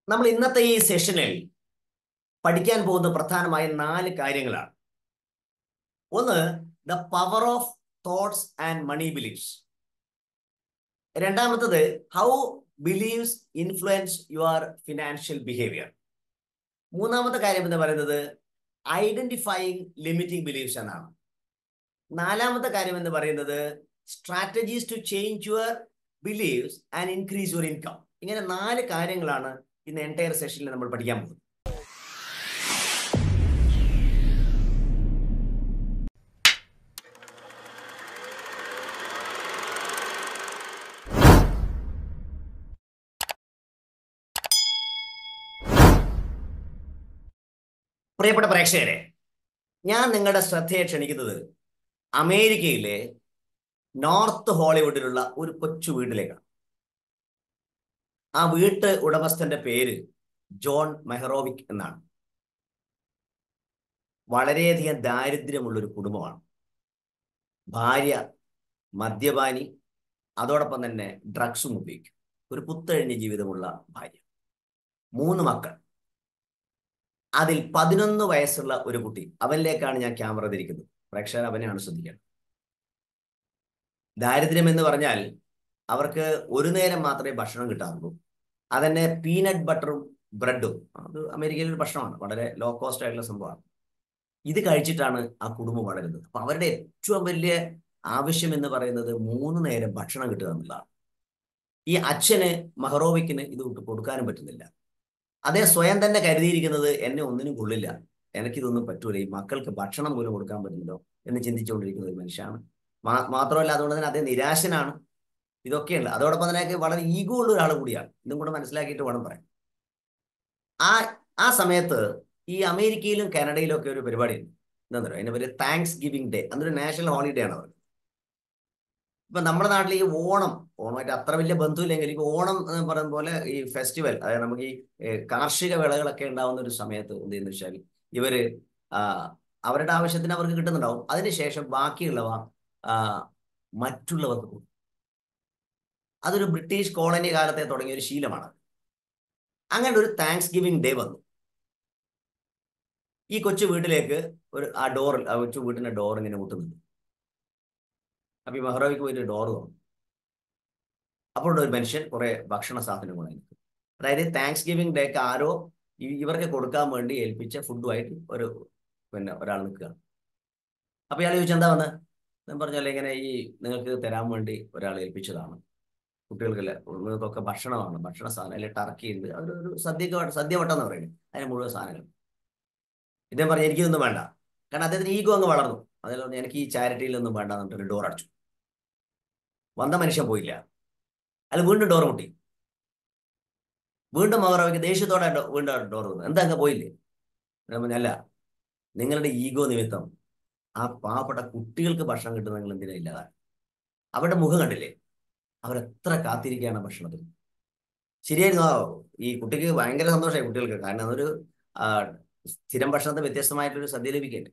നമ്മൾ ഇന്നത്തെ ഈ സെഷനിൽ പഠിക്കാൻ പോകുന്ന പ്രധാനമായ നാല് കാര്യങ്ങളാണ് ഒന്ന് the power of thoughts and money beliefs രണ്ടാമത്തത് how believes influence your financial behaviour മൂന്നാമത്തെ കാര്യം എന്ന് പറയുന്നത് ഐഡന്റിഫൈയിങ് ലിമിറ്റിംഗ് ബിലീഫ്സ് എന്നാണ് നാലാമത്തെ കാര്യം എന്ന് പറയുന്നത് strategies to change your believes and increase your income ഇങ്ങനെ നാല് കാര്യങ്ങളാണ് ഇന്ന് എൻറ്റയർ സെഷനിൽ നമ്മൾ പഠിക്കാൻ പോകുന്നത് പ്രിയപ്പെട്ട പ്രേക്ഷകരെ ഞാൻ നിങ്ങളുടെ ശ്രദ്ധയെ ക്ഷണിക്കുന്നത് അമേരിക്കയിലെ നോർത്ത് ഹോളിവുഡിലുള്ള ഒരു കൊച്ചു വീട്ടിലേക്കാണ് ആ വീട്ട് ഉടമസ്ഥന്റെ പേര് ജോൺ മെഹറോവിക് എന്നാണ് വളരെയധികം ദാരിദ്ര്യമുള്ള ഒരു കുടുംബമാണ് ഭാര്യ മദ്യപാനി അതോടൊപ്പം തന്നെ ഡ്രഗ്സും ഉപയോഗിക്കും ഒരു പുത്തഴിഞ്ഞ ജീവിതമുള്ള ഭാര്യ മൂന്ന് മക്കൾ അതിൽ പതിനൊന്ന് വയസ്സുള്ള ഒരു കുട്ടി അവനിലേക്കാണ് ഞാൻ ക്യാമറ തിരിക്കുന്നത് പ്രേക്ഷകർ അവനെയാണ് ശ്രദ്ധിക്കേണ്ടത് ദാരിദ്ര്യം എന്ന് പറഞ്ഞാൽ അവർക്ക് ഒരു നേരം മാത്രമേ ഭക്ഷണം കിട്ടാറുള്ളൂ അതന്നെ പീനട്ട് ബട്ടറും ബ്രെഡും അത് അമേരിക്കയിലെ ഒരു ഭക്ഷണമാണ് വളരെ ലോ കോസ്റ്റ് ആയിട്ടുള്ള സംഭവമാണ് ഇത് കഴിച്ചിട്ടാണ് ആ കുടുംബം വളരുന്നത് അപ്പൊ അവരുടെ ഏറ്റവും വലിയ ആവശ്യം എന്ന് പറയുന്നത് മൂന്ന് നേരം ഭക്ഷണം കിട്ടുക എന്നുള്ളതാണ് ഈ അച്ഛന് മഹറോവിക്കിന് ഇത് കൊടുക്കാനും പറ്റുന്നില്ല അതേ സ്വയം തന്നെ കരുതിയിരിക്കുന്നത് എന്നെ ഒന്നിനും കൊള്ളില്ല എനിക്കിതൊന്നും പറ്റൂല ഈ മക്കൾക്ക് ഭക്ഷണം പോലും കൊടുക്കാൻ പറ്റുന്നല്ലോ എന്ന് ചിന്തിച്ചുകൊണ്ടിരിക്കുന്ന ഒരു മനുഷ്യനാണ് മാത്രമല്ല അതുകൊണ്ട് തന്നെ അതേ നിരാശനാണ് ഇതൊക്കെയുണ്ട് അതോടൊപ്പം തന്നെ വളരെ ഈഗോ ഉള്ള ഒരാൾ കൂടിയാണ് ഇതും കൂടെ മനസ്സിലാക്കിയിട്ട് വേണം പറയാൻ ആ ആ സമയത്ത് ഈ അമേരിക്കയിലും കാനഡയിലും ഒക്കെ ഒരു പരിപാടിയുണ്ട് എന്താ പറയുക അതിന്റെ പേര് താങ്ക്സ് ഗിവിംഗ് ഡേ അതൊരു നാഷണൽ ഹോളിഡേ ആണ് അവർ ഇപ്പൊ നമ്മുടെ നാട്ടിൽ ഈ ഓണം ഓണമായിട്ട് അത്ര വലിയ ബന്ധമില്ലെങ്കിൽ ഇപ്പൊ ഓണം എന്ന് പറയുന്ന പോലെ ഈ ഫെസ്റ്റിവൽ അതായത് നമുക്ക് ഈ കാർഷിക വിളകളൊക്കെ ഉണ്ടാവുന്ന ഒരു സമയത്ത് എന്ത് ചെയ്യുന്ന വെച്ചാൽ ഇവര് അവരുടെ ആവശ്യത്തിന് അവർക്ക് കിട്ടുന്നുണ്ടാവും അതിനുശേഷം ബാക്കിയുള്ളവ മറ്റുള്ളവർക്ക് കൊടുക്കും അതൊരു ബ്രിട്ടീഷ് കോളനി കാലത്തെ തുടങ്ങിയ ഒരു ശീലമാണ് അങ്ങനെ ഒരു താങ്ക്സ് ഗിവിംഗ് ഡേ വന്നു ഈ കൊച്ചു വീട്ടിലേക്ക് ഒരു ആ ഡോറിൽ ആ കൊച്ചു വീട്ടിന്റെ ഡോർ ഇങ്ങനെ മുട്ടുന്നുണ്ട് അപ്പൊ ഈ മെഹ്റോയ്ക്ക് പോയിട്ട് ഡോർ തുറന്നു അപ്പോൾ ഒരു മനുഷ്യൻ കുറെ ഭക്ഷണ സാധനങ്ങൾ നിൽക്കും അതായത് താങ്ക്സ് ഗിവിംഗ് ഡേക്ക് ആരോ ഇവർക്ക് കൊടുക്കാൻ വേണ്ടി ഏൽപ്പിച്ച ഫുഡുമായിട്ട് ഒരു പിന്നെ ഒരാൾ നിൽക്കുകയാണ് അപ്പൊ ഇയാൾ ചോദിച്ചാൽ എന്താ വന്ന് ഞാൻ പറഞ്ഞാൽ ഇങ്ങനെ ഈ നിങ്ങൾക്ക് തരാൻ വേണ്ടി ഒരാൾ ഏൽപ്പിച്ചതാണ് കുട്ടികൾക്കല്ല നിങ്ങൾക്കൊക്കെ ഭക്ഷണമാണ് ഭക്ഷണ സാധനം അല്ലെങ്കിൽ ടർക്കി ഉണ്ട് അതൊരു സദ്യക്ക് സദ്യ വട്ടം എന്ന് പറയുന്നത് അതിന് മുഴുവൻ സാധനങ്ങൾ ഇദ്ദേഹം പറഞ്ഞു എനിക്കിതൊന്നും വേണ്ട കാരണം അദ്ദേഹത്തിന് ഈഗോ അങ്ങ് വളർന്നു അതിൽ പറഞ്ഞു എനിക്ക് ഈ ചാരിറ്റിയിലൊന്നും വേണ്ട എന്നിട്ട് ഡോർ അടച്ചു വന്ന മനുഷ്യൻ പോയില്ല അല്ല വീണ്ടും ഡോർ മുട്ടി വീണ്ടും മകറവയ്ക്ക് ദേഷ്യത്തോടെ വീണ്ടും ഡോർ വന്നു എന്താ അങ്ങ് പോയില്ലേ അല്ല നിങ്ങളുടെ ഈഗോ നിമിത്തം ആ പാവപ്പെട്ട കുട്ടികൾക്ക് ഭക്ഷണം കിട്ടുന്ന നിങ്ങൾ എന്തിനാ ഇല്ലാതാണ് അവരുടെ മുഖം കണ്ടില്ലേ അവരെത്ര കാത്തിരിക്കുകയാണ് ഭക്ഷണത്തിന് ശരിയായിരുന്നു ഈ കുട്ടിക്ക് ഭയങ്കര സന്തോഷമായി കുട്ടികൾക്ക് കാരണം അതൊരു സ്ഥിരം ഭക്ഷണത്തെ വ്യത്യസ്തമായിട്ടൊരു സദ്യ ലഭിക്കട്ടെ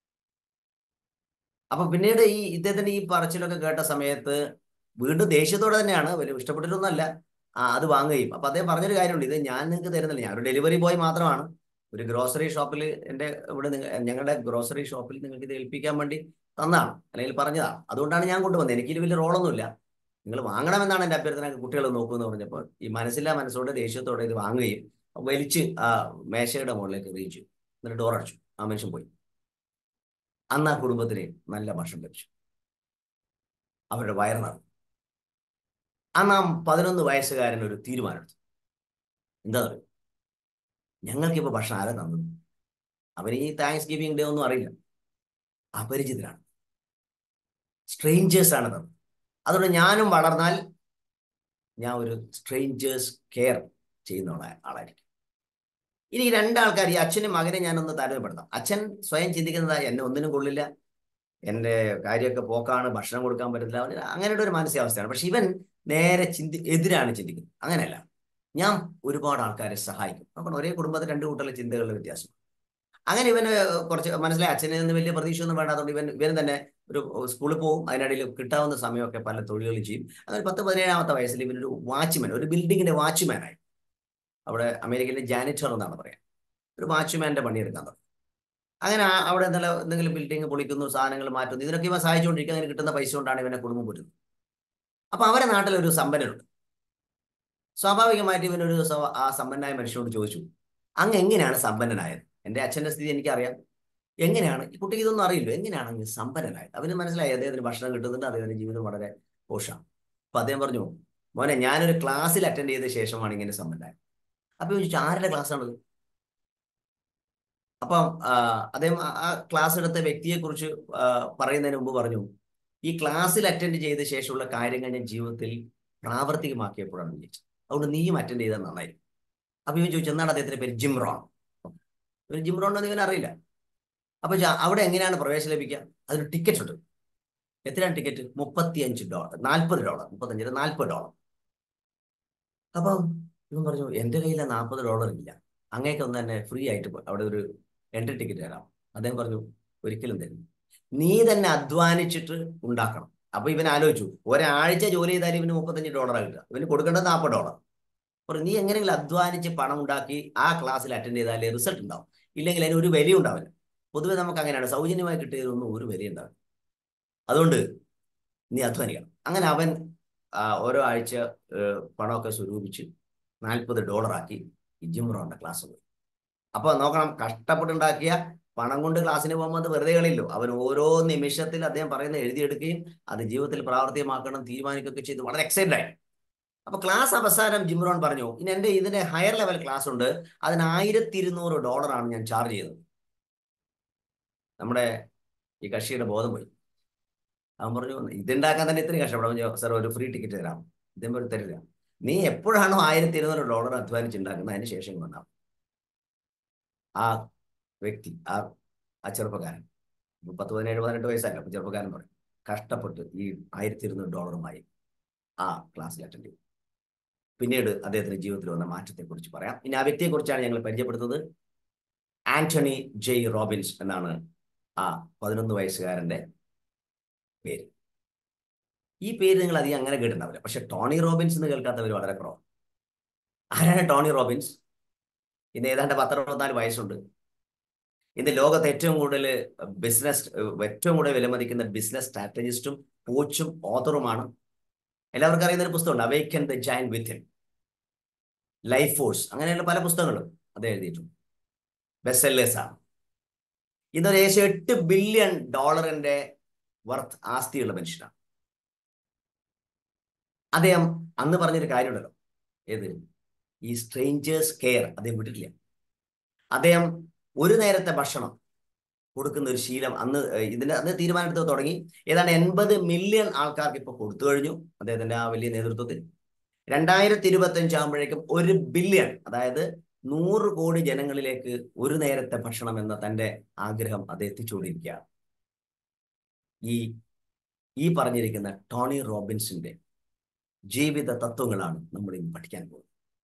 അപ്പൊ പിന്നീട് ഈ ഇദ്ദേഹത്തിന്റെ ഈ പറച്ചിലൊക്കെ കേട്ട സമയത്ത് വീണ്ടും ദേഷ്യത്തോടെ തന്നെയാണ് വലിയ ഇഷ്ടപ്പെട്ടിട്ടൊന്നുമല്ല ആ അത് വാങ്ങുകയും അപ്പൊ അദ്ദേഹം പറഞ്ഞൊരു കാര്യമുണ്ട് ഇത് ഞാൻ നിങ്ങൾക്ക് തരുന്നില്ല ഞാൻ ഒരു ഡെലിവറി ബോയ് മാത്രമാണ് ഒരു ഗ്രോസറി ഷോപ്പിൽ എൻ്റെ ഇവിടെ ഞങ്ങളുടെ ഗ്രോസറി ഷോപ്പിൽ നിങ്ങൾക്ക് ഇത് ഏൽപ്പിക്കാൻ വേണ്ടി തന്നതാണ് അല്ലെങ്കിൽ പറഞ്ഞതാണ് അതുകൊണ്ടാണ് ഞാൻ കൊണ്ടുവന്നത് എനിക്കിത് വലിയ റോളൊന്നുമില്ല നിങ്ങൾ വാങ്ങണമെന്നാണ് എൻ്റെ അഭ്യർത്ഥന കുട്ടികൾ നോക്കുമെന്ന് പറഞ്ഞപ്പോൾ ഈ മനസ്സില്ലാ മനസ്സോടെ ദേഷ്യത്തോടെ ഇത് വാങ്ങുകയും വലിച്ച് ആ മേശയുടെ മുകളിലേക്ക് എറിയിച്ചു എന്നിട്ട് ഡോർ അടച്ചു ആ മനുഷ്യൻ പോയി അന്ന് ആ കുടുംബത്തിന് നല്ല ഭക്ഷണം ലഭിച്ചു അവരുടെ വയറ് നടന്നു അന്ന് ആ പതിനൊന്ന് വയസ്സുകാരൻ ഒരു തീരുമാനമെടുത്തു എന്താ പറയുക ഞങ്ങൾക്കിപ്പോൾ ഭക്ഷണം ആരാ തന്നത് അവന് ഈ താങ്ക്സ് ഗിവിംഗ് ഡേ ഒന്നും അറിയില്ല അപരിചിതരാണ് സ്ട്രേഞ്ചേഴ്സ് ആണ് തന്നത് അതുകൊണ്ട് ഞാനും വളർന്നാൽ ഞാൻ ഒരു സ്ട്രേഞ്ചേഴ്സ് കെയർ ചെയ്യുന്ന ആളായിരിക്കും ഇനി ഈ രണ്ടാൾക്കാർ ഈ അച്ഛനും മകനെ ഞാനൊന്ന് താരതമ്യപ്പെടുത്താം അച്ഛൻ സ്വയം ചിന്തിക്കുന്നത് എന്നെ ഒന്നിനും കൊള്ളില്ല എൻ്റെ കാര്യമൊക്കെ പോക്കാണ് ഭക്ഷണം കൊടുക്കാൻ പറ്റില്ല അങ്ങനെയുള്ള ഒരു മാനസികാവസ്ഥയാണ് പക്ഷെ ഇവൻ നേരെ ചിന്തി എതിരാണ് ചിന്തിക്കുന്നത് അങ്ങനെയല്ല ഞാൻ ഒരുപാട് ആൾക്കാരെ സഹായിക്കും അപ്പോൾ ഒരേ കുടുംബത്തിൽ രണ്ട് കൂട്ടത്തിലെ ചിന്തകളുടെ വ്യത്യാസം അങ്ങനെ ഇവന് കുറച്ച് മനസ്സിലായി അച്ഛനിൽ നിന്ന് വലിയ പ്രതീക്ഷ ഒന്നും വേണ്ടാത്തതുകൊണ്ട് ഇവൻ ഇവൻ തന്നെ ഒരു സ്കൂളിൽ പോകും അതിനിടയിൽ കിട്ടാവുന്ന സമയമൊക്കെ പല തൊഴിലുകൾ ചെയ്യും അങ്ങനെ പത്ത് പതിനേഴാമത്തെ വയസ്സിൽ ഇവനൊരു വാച്ച്മാൻ ഒരു ബിൽഡിങ്ങിന്റെ വാച്ച്മാനായി അവിടെ അമേരിക്കയിലെ ജാനിറ്റർ എന്നാണ് പറയാം ഒരു വാച്ച്മാൻ്റെ പണിയെടുക്കാൻ തുടങ്ങി അങ്ങനെ ആ- അവിടെ എന്തെങ്കിലും എന്തെങ്കിലും ബിൽഡിംഗ് പൊളിക്കുന്നു സാധനങ്ങൾ മാറ്റുന്നു ഇതിനൊക്കെ ഇവ സഹായിച്ചുകൊണ്ടിരിക്കുക അതിന് കിട്ടുന്ന പൈസ കൊണ്ടാണ് ഇവനെ കുടുംബം പോറ്റുന്നത് അപ്പൊ അവരെ നാട്ടിൽ ഒരു സമ്പന്നനുണ്ട് സ്വാഭാവികമായിട്ട് ഇവനൊരു സ- ആ സമ്പന്നനായ മനുഷ്യനോട് ചോദിച്ചു അങ്ങ് എങ്ങനെയാണ് സമ്പന്നനായത് എൻ്റെ അച്ഛൻ്റെ സ്ഥിതി എനിക്കറിയാം എങ്ങനെയാണ് ഈ കുട്ടിക്ക് ഇതൊന്നും അറിയില്ലോ എങ്ങനെയാണ് അങ്ങ് സമ്പന്നനായത് അവന് മനസ്സിലായി അദ്ദേഹത്തിന് ഭക്ഷണം കിട്ടുന്നുണ്ട് അദ്ദേഹത്തിന്റെ ജീവിതം വളരെ പോഷാണ് അപ്പൊ അദ്ദേഹം പറഞ്ഞു മോനെ ഞാനൊരു ക്ലാസ്സിൽ അറ്റൻഡ് ചെയ്ത ശേഷമാണ് ഇങ്ങനെ സമ്പന്നനായത് അപ്പൊ ചോദിച്ചു ആരുടെ ക്ലാസ്സാണത് അപ്പം ആ, അദ്ദേഹം ആ- ആ ക്ലാസ് എടുത്ത വ്യക്തിയെ കുറിച്ച് പറയുന്നതിന് മുമ്പ് പറഞ്ഞു ഈ ക്ലാസ്സിൽ അറ്റൻഡ് ചെയ്ത ശേഷമുള്ള കാര്യങ്ങൾ ഞാൻ ജീവിതത്തിൽ പ്രാവർത്തികമാക്കിയപ്പോഴാണ് വിളിച്ചത് അതുകൊണ്ട് നീയും അറ്റൻഡ് ചെയ്താൽ നന്നായിരിക്കും അപ്പൊ ഇവൻ ചോദിച്ചു എന്താണ് അദ്ദേഹത്തിന്റെ പേര് ജിംറോൺ ഇവൻ ജിംറോൺ എന്ന് ഇവൻ അറിയില്ല അപ്പൊ ചോ- അവിടെ എങ്ങനെയാണ് പ്രവേശനം ലഭിക്കുക അതിന് ടിക്കറ്റ് ഉണ്ട് എത്രയാണ് ടിക്കറ്റ് മുപ്പത്തിയഞ്ച് ഡോളർ നാൽപ്പത് ഡോളർ മുപ്പത്തഞ്ചിന് നാൽപ്പത് ഡോളർ അപ്പം ഇവൻ പറഞ്ഞു എൻ്റെ കയ്യിൽ നാൽപ്പത് ഡോളർ ഇല്ല അങ്ങേക്ക് ഒന്ന് തന്നെ ഫ്രീ ആയിട്ട് പോ- അവിടെ ഒരു എൻട്രി ടിക്കറ്റ് തരാം അദ്ദേഹം പറഞ്ഞു ഒരിക്കലും തരും നീ തന്നെ അധ്വാനിച്ചിട്ട് ഉണ്ടാക്കണം അപ്പൊ ഇവൻ ആലോചിച്ചു ഒരാഴ്ച ജോലി ചെയ്താൽ ഇവന് മുപ്പത്തഞ്ച് ഡോളറാണ് കിട്ടുക ഇവന് കൊടുക്കേണ്ടത് നാൽപ്പത് ഡോളർ പറഞ്ഞു നീ എങ്ങനെയെങ്കിലും അധ്വാനിച്ച് പണം ഉണ്ടാക്കി ആ ക്ലാസ്സിൽ അറ്റൻഡ് ചെയ്താലേ റിസൾട്ട് ഉണ്ടാവും ഇല്ലെങ്കിൽ അതിന് ഒരു വിലയും ഉണ്ടാവില്ല പൊതുവെ നമുക്ക് അങ്ങനെയാണ് സൗജന്യമായി കിട്ടിയതൊന്നും ഒരു വില ഉണ്ടാവില്ല അതുകൊണ്ട് നീ അധ്വാനിക്കണം അങ്ങനെ അവൻ ആ, ഓരോ ആഴ്ച ഏഹ്, പണമൊക്കെ സ്വരൂപിച്ച് നാൽപ്പത് ഡോളറാക്കി ഈ ജിംറോന്റെ ക്ലാസ് പോയി അപ്പൊ നോക്കണം കഷ്ടപ്പെട്ടുണ്ടാക്കിയ പണം കൊണ്ട് ക്ലാസ്സിന് പോകുമ്പോൾ അത് വെറുതെ കളില്ലോ അവൻ ഓരോ നിമിഷത്തിൽ അദ്ദേഹം പറയുന്നത് എഴുതിയെടുക്കുകയും അത് ജീവിതത്തിൽ പ്രാവർത്തികമാക്കണം തീരുമാനിക്കുകയൊക്കെ ചെയ്ത് വളരെ എക്സൈറ്റഡ് ആയി അപ്പൊ ക്ലാസ് അവസാനം ജിംറോൺ പറഞ്ഞു ഇനി എന്റെ ഇതിന്റെ ഹയർ ലെവൽ ക്ലാസ് ഉണ്ട് അതിന് ആയിരത്തി ഇരുന്നൂറ് ഡോളറാണ് ഞാൻ ചാർജ് ചെയ്തത് നമ്മുടെ ഈ കക്ഷിയുടെ ബോധം പോയി അവൻ പറഞ്ഞു ഇതുണ്ടാക്കാൻ തന്നെ ഇത്രയും കഷ്ടപ്പെടാം സാർ ഒരു ഫ്രീ ടിക്കറ്റ് തരാം ഇദ്ദേഹം ഒരു തരില്ല നീ എപ്പോഴാണോ ആയിരത്തി ഇരുന്നൂറ് ഡോളർ അധ്വാനിച്ചുണ്ടാക്കുന്നത് അതിന് ശേഷം വന്നാം ആ വ്യക്തി ആ ആ ചെറുപ്പക്കാരൻ ഇപ്പൊ പത്ത് പതിനേഴ് പതിനെട്ട് വയസ്സല്ല അപ്പൊ ചെറുപ്പക്കാരൻ പറയും കഷ്ടപ്പെട്ട് ഈ ആയിരത്തി ഇരുന്നൂറ് ഡോളറുമായി ആ ക്ലാസ്സിൽ അറ്റൻഡ് ചെയ്തു പിന്നീട് അദ്ദേഹത്തിന്റെ ജീവിതത്തിൽ വന്ന മാറ്റത്തെക്കുറിച്ച് പറയാം ഇനി ആ വ്യക്തിയെക്കുറിച്ചാണ് ഞങ്ങൾ പരിചയപ്പെടുത്തുന്നത് ആന്റണി ജെയ് റോബിൻസ് എന്നാണ് ആ പതിനൊന്ന് വയസ്സുകാരന്റെ പേര് ഈ പേര് നിങ്ങൾ അധികം അങ്ങനെ കേട്ടിട്ടുണ്ടാവില്ല പക്ഷെ ടോണി റോബിൻസ് എന്ന് കേൾക്കാത്തവർ വളരെ കുറവാണ് ആരാണ് ടോണി റോബിൻസ് ഇന്ന് ഏതാണ്ട് പത്തറുപത്തിനാല് വയസ്സുണ്ട് ഇന്ന് ലോകത്ത് ഏറ്റവും കൂടുതൽ ബിസിനസ് ഏറ്റവും കൂടുതൽ വിലമതിക്കുന്ന ബിസിനസ് സ്ട്രാറ്റജിസ്റ്റും കോച്ചും ഓതറുമാണ് എല്ലാവർക്കും അറിയുന്ന ഒരു പുസ്തകമുണ്ട് awaken the giant within life force അങ്ങനെയുള്ള പല പുസ്തകങ്ങളും അദ്ദേഹം എഴുതിയിട്ടുണ്ട് ബെസ്റ്റ് സെല്ലേഴ്സ് ആണ് ഇന്നൊരു ഏകദേശം എട്ട് ബില്യൺ ഡോളറിന്റെ വർത്ത് ആസ്തിയുള്ള മനുഷ്യനാണ് അദ്ദേഹം അന്ന് പറഞ്ഞൊരു കാര്യമുണ്ടല്ലോ ഏത് ഈ സ്ട്രേഞ്ചേഴ്സ് കെയർ അദ്ദേഹം വിട്ടിട്ടില്ല അദ്ദേഹം ഒരു നേരത്തെ ഭക്ഷണം കൊടുക്കുന്ന ഒരു ശീലം അന്ന് ഏഹ്, ഇതിന്റെ അന്ന് തീരുമാനമെടുത്ത് തുടങ്ങി ഏതാണ്ട് എൺപത് മില്യൺ ആൾക്കാർക്ക് ഇപ്പൊ കൊടുത്തു കഴിഞ്ഞു അദ്ദേഹത്തിന്റെ ആ വലിയ നേതൃത്വത്തിൽ രണ്ടായിരത്തി ഇരുപത്തി അഞ്ചാകുമ്പോഴേക്കും ഒരു ബില്യൺ അതായത് നൂറ് കോടി ജനങ്ങളിലേക്ക് ഒരു നേരത്തെ ഭക്ഷണം എന്ന തന്റെ ആഗ്രഹം അത് എത്തിച്ചുകൊണ്ടിരിക്കുകയാണ് ഈ ഈ പറഞ്ഞിരിക്കുന്ന ടോണി റോബിൻസിന്റെ ജീവിത തത്വങ്ങളാണ് നമ്മൾ ഇന്ന് പഠിക്കാൻ പോകുന്നത്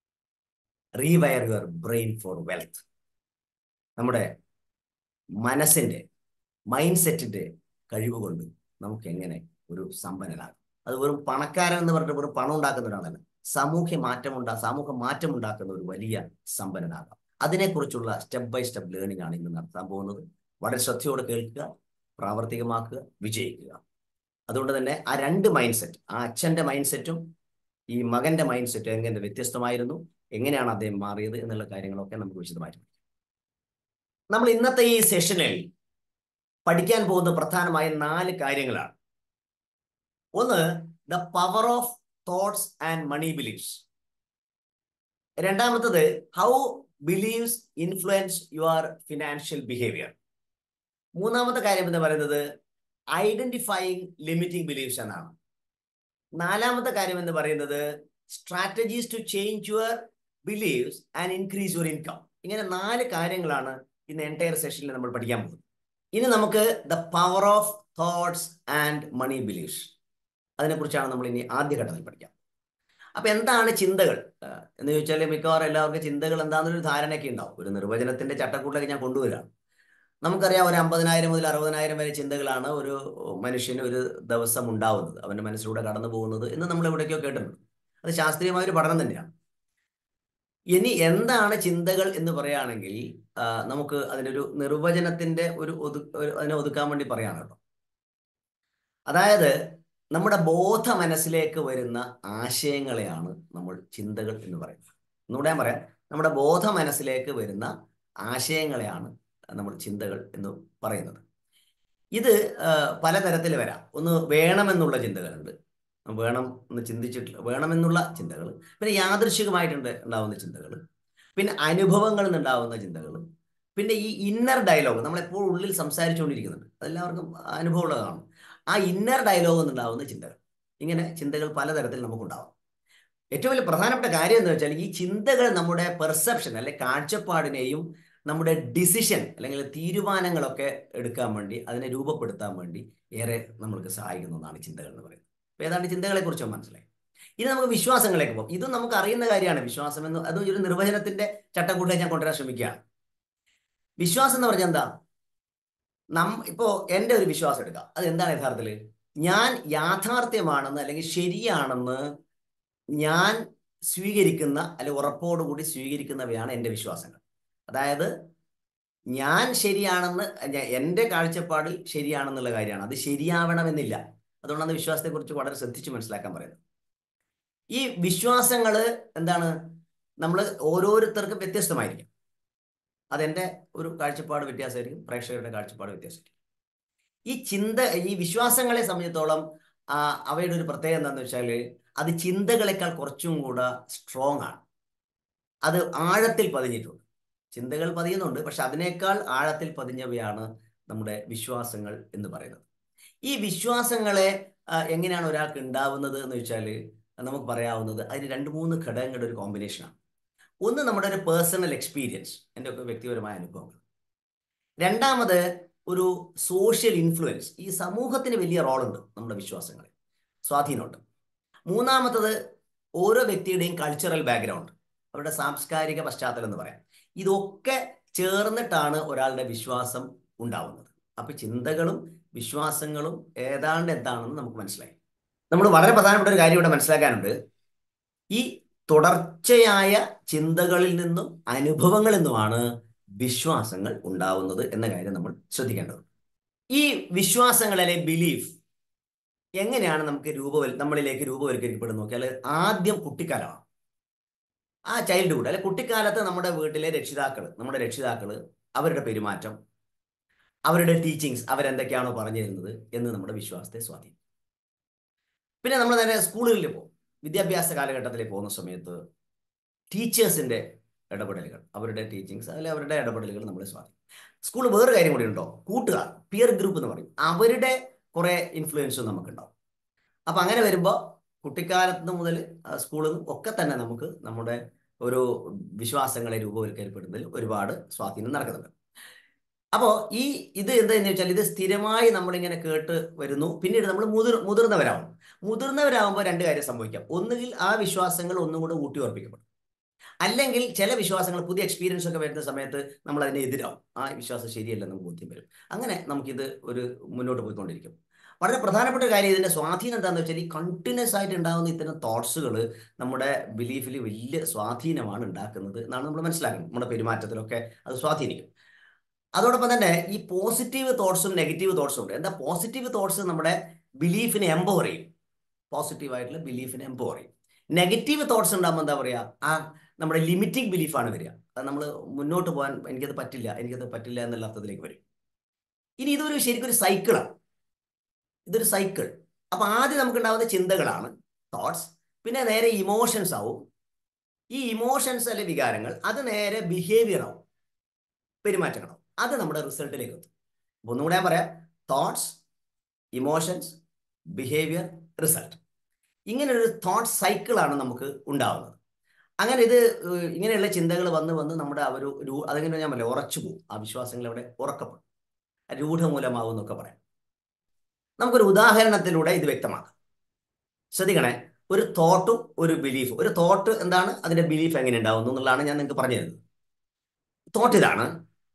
rewire your brain for wealth നമ്മുടെ മനസ്സിന്റെ മൈൻഡ് സെറ്റിന്റെ കഴിവ് കൊണ്ട് നമുക്ക് എങ്ങനെ ഒരു സമ്പന്നനാകും അത് വെറും പണക്കാരൻ എന്ന് പറഞ്ഞിട്ട് വെറും പണം ഉണ്ടാക്കുന്ന ഒരാളല്ല സാമൂഹ്യ മാറ്റമുണ്ടാ സാമൂഹ്യ മാറ്റം ഉണ്ടാക്കുന്ന ഒരു വലിയ സമ്പന്നനാകാം അതിനെക്കുറിച്ചുള്ള സ്റ്റെപ്പ് ബൈ സ്റ്റെപ്പ് ലേണിംഗ് ആണ് ഇന്ന് നടത്താൻ പോകുന്നത് വളരെ ശ്രദ്ധയോടെ കേൾക്കുക പ്രാവർത്തികമാക്കുക വിജയിക്കുക അതുകൊണ്ട് തന്നെ ആ രണ്ട് മൈൻഡ് സെറ്റ് ആ അച്ഛന്റെ മൈൻഡ് സെറ്റും ഈ മകന്റെ മൈൻഡ് സെറ്റും എങ്ങനെ വ്യത്യസ്തമായിരുന്നു എങ്ങനെയാണ് അദ്ദേഹം മാറിയത് എന്നുള്ള കാര്യങ്ങളൊക്കെ നമുക്ക് വിശദമായിട്ട് പഠിക്കാം നമ്മൾ ഇന്നത്തെ ഈ സെഷനിൽ പഠിക്കാൻ പോകുന്ന പ്രധാനമായ നാല് കാര്യങ്ങളാണ് ഒന്ന് the power of thoughts and money beliefs രണ്ടാമത്തത് how believes influence your financial behaviour മൂന്നാമത്തെ കാര്യം എന്ന് പറയുന്നത് ഐഡന്റിഫൈങ് ലിമിറ്റിംഗ് ബിലീഫ്സ് എന്നാണ് നാലാമത്തെ കാര്യം എന്ന് പറയുന്നത് strategies to change your believes and increase your income ഇങ്ങനെ നാല് കാര്യങ്ങളാണ് ഇന്ന് എൻറ്റയർ സെഷനിൽ നമ്മൾ പഠിക്കാൻ പോകുന്നത് ഇനി നമുക്ക് the power of thoughts and money beliefs അതിനെക്കുറിച്ചാണ് നമ്മൾ ഇനി ആദ്യഘട്ടത്തിൽ പഠിക്കാം അപ്പൊ എന്താണ് ചിന്തകൾ ആഹ് എന്ന് ചോദിച്ചാൽ മിക്കവാറും എല്ലാവർക്കും ചിന്തകൾ എന്താണെന്നൊരു ധാരണയൊക്കെ ഉണ്ടാവും ഒരു നിർവചനത്തിന്റെ ചട്ടക്കൂട്ടിലേക്ക് ഞാൻ കൊണ്ടുവരാം നമുക്കറിയാം ഒരു അമ്പതിനായിരം മുതൽ അറുപതിനായിരം വരെ ചിന്തകളാണ് ഒരു മനുഷ്യന് ഒരു ദിവസം ഉണ്ടാവുന്നത് അവന്റെ മനസ്സിലൂടെ കടന്നു പോകുന്നത് എന്ന് നമ്മൾ എവിടേക്കോ കേട്ടിട്ടുണ്ട് അത് ശാസ്ത്രീയമായ ഒരു പഠനം തന്നെയാണ് ഇനി എന്താണ് ചിന്തകൾ എന്ന് പറയുകയാണെങ്കിൽ ആ, നമുക്ക് അതിനൊരു നിർവചനത്തിന്റെ ഒരു ഒതു ഒരു- അതിനെ ഒതുക്കാൻ വേണ്ടി പറയാണ് കേട്ടോ അതായത് നമ്മുടെ ബോധ മനസ്സിലേക്ക് വരുന്ന ആശയങ്ങളെയാണ് നമ്മൾ ചിന്തകൾ എന്ന് പറയുന്നത് ഒന്നുകൂടെ ഞാൻ പറയാം നമ്മുടെ ബോധ മനസ്സിലേക്ക് വരുന്ന ആശയങ്ങളെയാണ് നമ്മൾ ചിന്തകൾ എന്ന് പറയുന്നത് ഇത് ആ, പലതരത്തിൽ വരാം ഒന്ന് വേണമെന്നുള്ള ചിന്തകളുണ്ട് വേണം എന്ന് ചിന്തിച്ചിട്ട് വേണമെന്നുള്ള ചിന്തകൾ പിന്നെ യാദൃശികമായിട്ടുണ്ട് ഉണ്ടാവുന്ന ചിന്തകൾ പിന്നെ അനുഭവങ്ങളിൽ നിന്നുണ്ടാവുന്ന ചിന്തകൾ പിന്നെ ഈ ഇന്നർ ഡയലോഗ് നമ്മളെപ്പോഴും ഉള്ളിൽ സംസാരിച്ചുകൊണ്ടിരിക്കുന്നുണ്ട് അതെല്ലാവർക്കും അനുഭവമുള്ളതാണ് ആ ഇന്നർ ഡയലോഗ് നിന്നുണ്ടാവുന്ന ചിന്തകൾ ഇങ്ങനെ ചിന്തകൾ പലതരത്തിൽ നമുക്കുണ്ടാവാം ഏറ്റവും വലിയ പ്രധാനപ്പെട്ട കാര്യം എന്ന് വെച്ചാൽ ഈ ചിന്തകൾ നമ്മുടെ പെർസെപ്ഷൻ അല്ലെ കാഴ്ചപ്പാടിനെയും നമ്മുടെ ഡിസിഷൻ അല്ലെങ്കിൽ തീരുമാനങ്ങളൊക്കെ എടുക്കാൻ വേണ്ടി അതിനെ രൂപപ്പെടുത്താൻ വേണ്ടി ഏറെ നമ്മൾക്ക് സഹായിക്കുന്ന ഒന്നാണ് ചിന്തകൾ എന്ന് പറയുന്നത് അപ്പോൾ ഏതാണ്ട് ചിന്തകളെ കുറിച്ച് മനസ്സിലായി ഇനി നമുക്ക് വിശ്വാസങ്ങളിലേക്ക് പോകും ഇതും നമുക്ക് അറിയുന്ന കാര്യമാണ് വിശ്വാസം എന്ന് അത് ഒരു നിർവചനത്തിന്റെ ചട്ടക്കൂട്ടിലേക്ക് ഞാൻ കൊണ്ടുവരാൻ ശ്രമിക്കുകയാണ് വിശ്വാസം എന്ന് പറഞ്ഞാൽ എന്താ നം ഇപ്പോ എൻ്റെ ഒരു വിശ്വാസം എടുക്കാം അത് എന്താണ് യഥാർത്ഥത്തിൽ ഞാൻ യാഥാർത്ഥ്യമാണെന്ന് അല്ലെങ്കിൽ ശരിയാണെന്ന് ഞാൻ സ്വീകരിക്കുന്ന അല്ലെങ്കിൽ ഉറപ്പോടുകൂടി സ്വീകരിക്കുന്നവയാണ് എൻ്റെ വിശ്വാസങ്ങൾ അതായത് ഞാൻ ശരിയാണെന്ന് ഞ- എൻ്റെ കാഴ്ചപ്പാടിൽ ശരിയാണെന്നുള്ള കാര്യമാണ് അത് ശരിയാവണമെന്നില്ല അതുകൊണ്ടാണ് വിശ്വാസത്തെക്കുറിച്ച് വളരെ ശ്രദ്ധിച്ച് മനസ്സിലാക്കാൻ പറയുന്നത് ഈ വിശ്വാസങ്ങൾ എന്താണ് നമ്മൾ ഓരോരുത്തർക്കും വ്യത്യസ്തമായിരിക്കും അതെൻ്റെ ഒരു കാഴ്ചപ്പാട് വ്യത്യാസമായിരിക്കും പ്രേക്ഷകരുടെ കാഴ്ചപ്പാട് വ്യത്യാസമായിരിക്കും ഈ ചിന്ത ഈ വിശ്വാസങ്ങളെ സംബന്ധിച്ചിടത്തോളം ആ, അവയുടെ ഒരു പ്രത്യേകത എന്താണെന്ന് വെച്ചാൽ അത് ചിന്തകളെക്കാൾ കുറച്ചും കൂടെ സ്ട്രോങ് ആണ് അത് ആഴത്തിൽ പതിഞ്ഞിട്ടുണ്ട് ചിന്തകൾ പതിയുന്നുണ്ട് പക്ഷെ അതിനേക്കാൾ ആഴത്തിൽ പതിഞ്ഞവയാണ് നമ്മുടെ വിശ്വാസങ്ങൾ എന്ന് പറയുന്നത് ഈ വിശ്വാസങ്ങളെ ആ, എങ്ങനെയാണ് ഒരാൾക്ക് ഉണ്ടാവുന്നത് എന്ന് വെച്ചാൽ നമുക്ക് പറയാവുന്നത് അതിന് രണ്ട് മൂന്ന് ഘടകങ്ങളുടെ ഒരു കോമ്പിനേഷനാണ് ഒന്ന് നമ്മുടെ ഒരു പേഴ്സണൽ എക്സ്പീരിയൻസ് എൻ്റെ ഒക്കെ വ്യക്തിപരമായ അനുഭവങ്ങൾ രണ്ടാമത് ഒരു സോഷ്യൽ ഇൻഫ്ലുവൻസ് ഈ സമൂഹത്തിന് വലിയ റോളുണ്ട് നമ്മുടെ വിശ്വാസങ്ങളിൽ സ്വാധീനമുണ്ട് മൂന്നാമത്തത് ഓരോ വ്യക്തിയുടെയും കൾച്ചറൽ ബാക്ക്ഗ്രൗണ്ട് അവരുടെ സാംസ്കാരിക പശ്ചാത്തലം എന്ന് പറയാം ഇതൊക്കെ ചേർന്നിട്ടാണ് ഒരാളുടെ വിശ്വാസം ഉണ്ടാവുന്നത് അപ്പൊ ചിന്തകളും വിശ്വാസങ്ങളും ഏതാണ്ട് എന്താണെന്ന് നമുക്ക് മനസ്സിലായി നമ്മൾ വളരെ പ്രധാനപ്പെട്ട ഒരു കാര്യം ഇവിടെ മനസ്സിലാക്കാനുണ്ട് ഈ തുടർച്ചയായ ചിന്തകളിൽ നിന്നും അനുഭവങ്ങളിൽ നിന്നുമാണ് വിശ്വാസങ്ങൾ ഉണ്ടാവുന്നത് എന്ന കാര്യം നമ്മൾ ശ്രദ്ധിക്കേണ്ടതുണ്ട് ഈ വിശ്വാസങ്ങളിലെ ബിലീഫ് എങ്ങനെയാണ് നമുക്ക് രൂപവൽ നമ്മളിലേക്ക് രൂപവൽക്കരിക്കപ്പെടുന്നത് നോക്കിയാൽ ആദ്യം കുട്ടിക്കാലമാണ് ആ ചൈൽഡ്ഹുഡ് അല്ലെ കുട്ടിക്കാലത്ത് നമ്മുടെ വീട്ടിലെ രക്ഷിതാക്കൾ നമ്മുടെ രക്ഷിതാക്കൾ അവരുടെ പെരുമാറ്റം അവരുടെ ടീച്ചിങ്സ് അവരെന്തൊക്കെയാണോ പറഞ്ഞു തരുന്നത് എന്ന് നമ്മുടെ വിശ്വാസത്തെ സ്വാധീനിക്കും പിന്നെ നമ്മൾ നേരെ സ്കൂളുകളിൽ പോകും വിദ്യാഭ്യാസ കാലഘട്ടത്തിലേക്ക് പോകുന്ന സമയത്ത് ടീച്ചേഴ്സിന്റെ ഇടപെടലുകൾ അവരുടെ ടീച്ചിങ്സ് അതിൽ അവരുടെ ഇടപെടലുകൾ നമ്മളെ സ്വാധീനിക്കും സ്കൂൾ വേറെ കാര്യം കൂടി ഉണ്ടോ കൂട്ടുകാർ പിയർ ഗ്രൂപ്പ് എന്ന് പറയും അവരുടെ കുറെ ഇൻഫ്ലുവൻസും നമുക്കുണ്ടാവും അപ്പൊ അങ്ങനെ വരുമ്പോൾ കുട്ടിക്കാലത്ത് മുതൽ സ്കൂളിൽ നിന്നും ഒക്കെ തന്നെ നമുക്ക് നമ്മുടെ ഒരു വിശ്വാസങ്ങളെ രൂപവൽക്കരിക്കപ്പെടുന്നതിൽ ഒരുപാട് സ്വാധീനം നടക്കുന്നുണ്ട് അപ്പോൾ ഈ ഇത് എന്താന്ന് വെച്ചാൽ ഇത് സ്ഥിരമായി നമ്മളിങ്ങനെ കേട്ട് വരുന്നു പിന്നീട് നമ്മൾ മുതിർ മുതിർന്നവരാവും മുതിർന്നവരാകുമ്പോൾ രണ്ട് കാര്യം സംഭവിക്കാം ഒന്നുകിൽ ആ വിശ്വാസങ്ങൾ ഒന്നും കൂടെ ഊട്ടിയുറപ്പിക്കപ്പെടും അല്ലെങ്കിൽ ചില വിശ്വാസങ്ങൾ പുതിയ എക്സ്പീരിയൻസ് ഒക്കെ വരുന്ന സമയത്ത് നമ്മൾ അതിനെ എതിരാവും ആ വിശ്വാസം ശരിയല്ലെന്ന് ബോധ്യം വരും അങ്ങനെ നമുക്കിത് ഒരു മുന്നോട്ട് പോയിക്കൊണ്ടിരിക്കും വളരെ പ്രധാനപ്പെട്ട ഒരു കാര്യം ഇതിന്റെ സ്വാധീനം എന്താണെന്ന് വെച്ചാൽ ഈ കണ്ടിന്യൂസ് ആയിട്ട് ഉണ്ടാകുന്ന ഇത്തരം തോട്ട്സുകൾ നമ്മുടെ ബിലീഫിൽ വലിയ സ്വാധീനമാണ് ഉണ്ടാക്കുന്നത് എന്നാണ് നമ്മൾ മനസ്സിലാക്കുന്നത് നമ്മുടെ പെരുമാറ്റത്തിലൊക്കെ അത് സ്വാധീനിക്കും അതോടൊപ്പം തന്നെ ഈ പോസിറ്റീവ് തോട്ട്സും നെഗറ്റീവ് തോട്ട്സും ഉണ്ട് എന്താ പോസിറ്റീവ് തോട്ട്സ് നമ്മുടെ ബിലീഫിനെ എംപവർ ചെയ്യും പോസിറ്റീവ് ആയിട്ടുള്ള ബിലീഫിനെ എംപവർ ചെയ്യും നെഗറ്റീവ് തോട്ട്സ് ഉണ്ടാകുമ്പോൾ എന്താ പറയുക ആ നമ്മുടെ ലിമിറ്റിംഗ് ബിലീഫാണ് വരിക അത് നമ്മൾ മുന്നോട്ട് പോകാൻ എനിക്കത് പറ്റില്ല എനിക്കത് പറ്റില്ല എന്നുള്ള അർത്ഥത്തിലേക്ക് വരും ഇനി ഇതൊരു ശരിക്കും ഒരു സൈക്കിളാണ് ഇതൊരു സൈക്കിൾ അപ്പൊ ആദ്യം നമുക്ക് ഉണ്ടാകുന്ന ചിന്തകളാണ് തോട്ട്സ് പിന്നെ നേരെ ഇമോഷൻസ് ആവും ഈ ഇമോഷൻസ് അല്ലെ വികാരങ്ങൾ അത് നേരെ ബിഹേവിയർ ആവും പെരുമാറ്റങ്ങളാവും അത് നമ്മുടെ റിസൾട്ടിലേക്ക് എത്തും അപ്പൊ ഒന്നുകൂടെ ഞാൻ പറയാം തോട്ട്സ് ഇമോഷൻസ് ബിഹേവിയർ റിസൾട്ട് ഇങ്ങനെ ഒരു തോട്ട് സൈക്കിളാണ് നമുക്ക് ഉണ്ടാവുന്നത് അങ്ങനെ ഇത് ഏഹ്, ഇങ്ങനെയുള്ള ചിന്തകൾ വന്ന് വന്ന് നമ്മുടെ ആ ഒരു രൂ- അതെങ്ങനെ ഞാൻ പറയാം ഉറച്ചു പോകും ആ വിശ്വാസങ്ങൾ അവിടെ ഉറക്കപ്പെടും രൂഢമൂലമാവും എന്നൊക്കെ പറയാം നമുക്കൊരു ഉദാഹരണത്തിലൂടെ ഇത് വ്യക്തമാക്കാം ശ്രദ്ധിക്കണേ ഒരു തോട്ടും ഒരു ബിലീഫും ഒരു തോട്ട് എന്താണ് അതിന്റെ ബിലീഫ് എങ്ങനെ ഉണ്ടാവുന്നു എന്നുള്ളതാണ് ഞാൻ നിങ്ങൾക്ക് പറഞ്ഞു തരുന്നത് തോട്ട് ഇതാണ്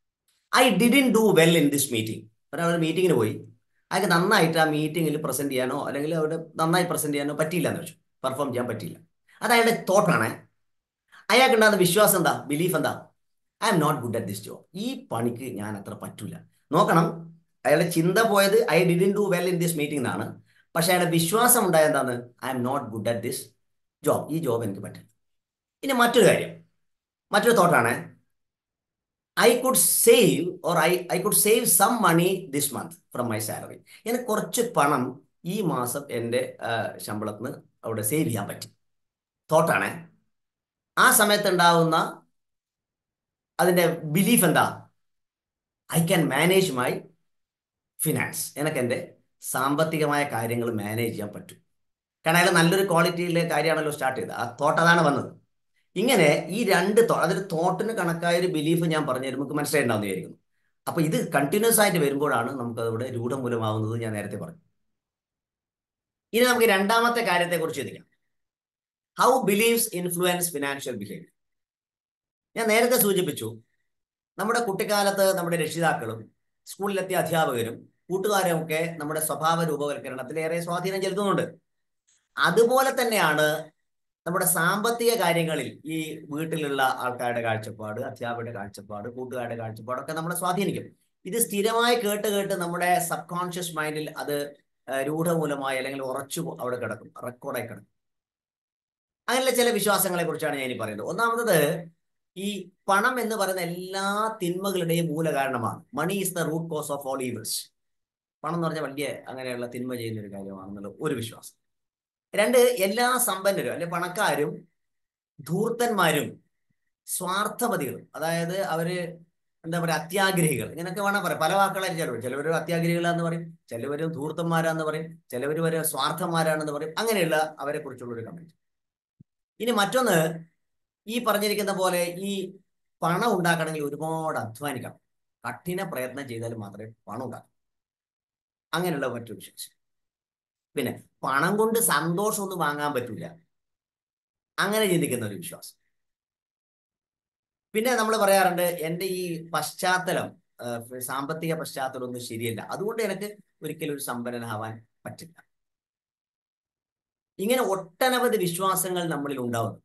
I didn't do well in this meeting ഒരാൾ ഒരു മീറ്റിങ്ങിന് പോയി അയാൾക്ക് നന്നായിട്ട് ആ മീറ്റിങ്ങിൽ പ്രസന്റ് ചെയ്യാനോ അല്ലെങ്കിൽ അവിടെ നന്നായി പ്രസന്റ് ചെയ്യാനോ പറ്റിയില്ല എന്ന് വെച്ചു പെർഫോം ചെയ്യാൻ പറ്റിയില്ല അത് അയാളുടെ തോട്ടാണ് അയാൾക്ക് ഉണ്ടാകുന്ന വിശ്വാസം എന്താ ബിലീഫ് എന്താ I am not good at this job ഈ പണിക്ക് ഞാൻ അത്ര പറ്റൂല നോക്കണം അയാളുടെ ചിന്ത പോയത് I didn't do well in this meeting എന്നാണ് പക്ഷെ അയാളുടെ വിശ്വാസം ഉണ്ടായത് എന്താണ് I am not good at this job ഈ ജോബ് എനിക്ക് പറ്റില്ല ഇനി മറ്റൊരു കാര്യം മറ്റൊരു തോട്ടാണ് I could save or I I could save some money this month from my salary എനിക്ക് കുറച്ച് പണം ഈ മാസം എൻ്റെ ശമ്പളത്തിൽ നിന്ന് അവിടെ സേവ് ചെയ്യാൻ പറ്റി തോട്ടാണ് ആ സമയത്ത് ഉണ്ടാവുന്ന അതിൻ്റെ ബിലീഫ് എന്താ I can manage my finance എനിക്ക് എൻ്റെ സാമ്പത്തികമായ കാര്യങ്ങൾ മാനേജ് ചെയ്യാൻ പറ്റും കാരണം അയാൾ നല്ലൊരു ക്വാളിറ്റിയിലെ കാര്യമാണല്ലോ സ്റ്റാർട്ട് ചെയ്തത് ആ തോട്ട് അതാണ് വന്നത് ഇങ്ങനെ ഈ രണ്ട് തോ അതൊരു തോട്ടിന് കണക്കായ ഒരു ബിലീഫ് ഞാൻ പറഞ്ഞു തരും നമുക്ക് മനസ്സിലായിട്ടുണ്ടാവുന്ന വിചാരിക്കുന്നു അപ്പൊ ഇത് കണ്ടിന്യൂസ് ആയിട്ട് വരുമ്പോഴാണ് നമുക്ക് അതിവിടെ രൂഢമൂലമാവുന്നത് ഞാൻ നേരത്തെ പറഞ്ഞു ഇനി നമുക്ക് രണ്ടാമത്തെ കാര്യത്തെ കുറിച്ച് ചിന്തിക്കാം how believes influence financial behaviour ഞാൻ നേരത്തെ സൂചിപ്പിച്ചു നമ്മുടെ കുട്ടിക്കാലത്ത് നമ്മുടെ രക്ഷിതാക്കളും സ്കൂളിലെത്തിയ അധ്യാപകരും കൂട്ടുകാരും ഒക്കെ നമ്മുടെ സ്വഭാവ രൂപവൽക്കരണത്തിൽ ഏറെ സ്വാധീനം ചെലുത്തുന്നുണ്ട് അതുപോലെ തന്നെയാണ് നമ്മുടെ സാമ്പത്തിക കാര്യങ്ങളിൽ ഈ വീട്ടിലുള്ള ആൾക്കാരുടെ കാഴ്ചപ്പാട് അധ്യാപകരുടെ കാഴ്ചപ്പാട് കൂട്ടുകാരുടെ കാഴ്ചപ്പാടൊക്കെ നമ്മളെ സ്വാധീനിക്കും ഇത് സ്ഥിരമായി കേട്ട് കേട്ട് നമ്മുടെ സബ് കോൺഷ്യസ് മൈൻഡിൽ അത് രൂഢമൂലമായി അല്ലെങ്കിൽ ഉറച്ചു അവിടെ കിടക്കും റെക്കോർഡായി കിടക്കും അങ്ങനെയുള്ള ചില വിശ്വാസങ്ങളെ കുറിച്ചാണ് ഞാൻ ഇനി പറയുന്നത് ഒന്നാമത് ഈ പണം എന്ന് പറയുന്ന എല്ലാ തിന്മകളുടെയും മൂല കാരണമാണ് money is the root cause of all evils പണം എന്ന് പറഞ്ഞാൽ വലിയ അങ്ങനെയുള്ള തിന്മ ചെയ്യുന്ന ഒരു കാര്യമാണെന്നുള്ള ഒരു വിശ്വാസം രണ്ട് എല്ലാ സമ്പന്നരും അല്ലെ പണക്കാരും ധൂർത്തന്മാരും സ്വാർത്ഥപതികളും അതായത് അവര് എന്താ പറയുക അത്യാഗ്രഹികൾ ഇങ്ങനെയൊക്കെ വേണം പറയാം പല വാക്കുകളായിരിക്കും ചിലവർ ചിലവർ അത്യാഗ്രഹികളാന്ന് പറയും ചിലവർ ധൂർത്തന്മാരാന്ന് പറയും ചിലവർ വരെ സ്വാർത്ഥന്മാരാണെന്ന് പറയും അങ്ങനെയുള്ള അവരെ കുറിച്ചുള്ള ഒരു കമന്റ് ഇനി മറ്റൊന്ന് ഈ പറഞ്ഞിരിക്കുന്ന പോലെ ഈ പണം ഉണ്ടാക്കണമെങ്കിൽ ഒരുപാട് അധ്വാനിക്കണം കഠിന പ്രയത്നം ചെയ്താൽ മാത്രമേ പണം ഉണ്ടാക്കൂ അങ്ങനെയുള്ള മറ്റൊരു വിശ്വാസം പിന്നെ പണം കൊണ്ട് സന്തോഷമൊന്നും വാങ്ങാൻ പറ്റില്ല അങ്ങനെ ചിന്തിക്കുന്ന ഒരു വിശ്വാസം പിന്നെ നമ്മൾ പറയാറുണ്ട് എൻ്റെ ഈ പശ്ചാത്തലം സാമ്പത്തിക പശ്ചാത്തലം ഒന്നും ശരിയല്ല അതുകൊണ്ട് എനിക്ക് ഒരിക്കലും ഒരു സമ്പന്നനാവാൻ പറ്റില്ല ഇങ്ങനെ ഒട്ടനവധി വിശ്വാസങ്ങൾ നമ്മളിൽ ഉണ്ടാവുന്നു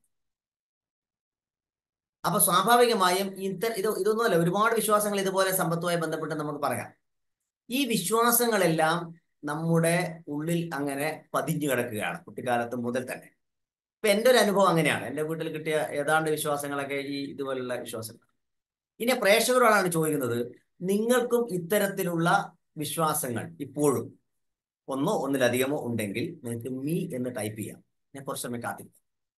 അപ്പൊ സ്വാഭാവികമായും ഇത്ത ഇത് ഇതൊന്നുമല്ല ഒരുപാട് വിശ്വാസങ്ങൾ ഇതുപോലെ സമ്പത്തുമായി ബന്ധപ്പെട്ട് നമുക്ക് പറയാം ഈ വിശ്വാസങ്ങളെല്ലാം നമ്മുടെ ഉള്ളിൽ അങ്ങനെ പതിഞ്ഞു കിടക്കുകയാണ് കുട്ടിക്കാലത്ത് മുതൽ തന്നെ ഇപ്പൊ എൻ്റെ ഒരു അനുഭവം അങ്ങനെയാണ് എൻ്റെ വീട്ടിൽ കിട്ടിയ ഏതാണ്ട് വിശ്വാസങ്ങളൊക്കെ ഈ ഇതുപോലുള്ള വിശ്വാസങ്ങൾ ഇനി പ്രേക്ഷകരോടാണ് ചോദിക്കുന്നത് നിങ്ങൾക്കും ഇത്തരത്തിലുള്ള വിശ്വാസങ്ങൾ ഇപ്പോഴും ഒന്നോ ഒന്നിലധികമോ ഉണ്ടെങ്കിൽ നിങ്ങൾക്ക് മീ എന്ന് ടൈപ്പ് ചെയ്യാം ഞാൻ കുറച്ച് സമയം കാത്തിരിക്കാം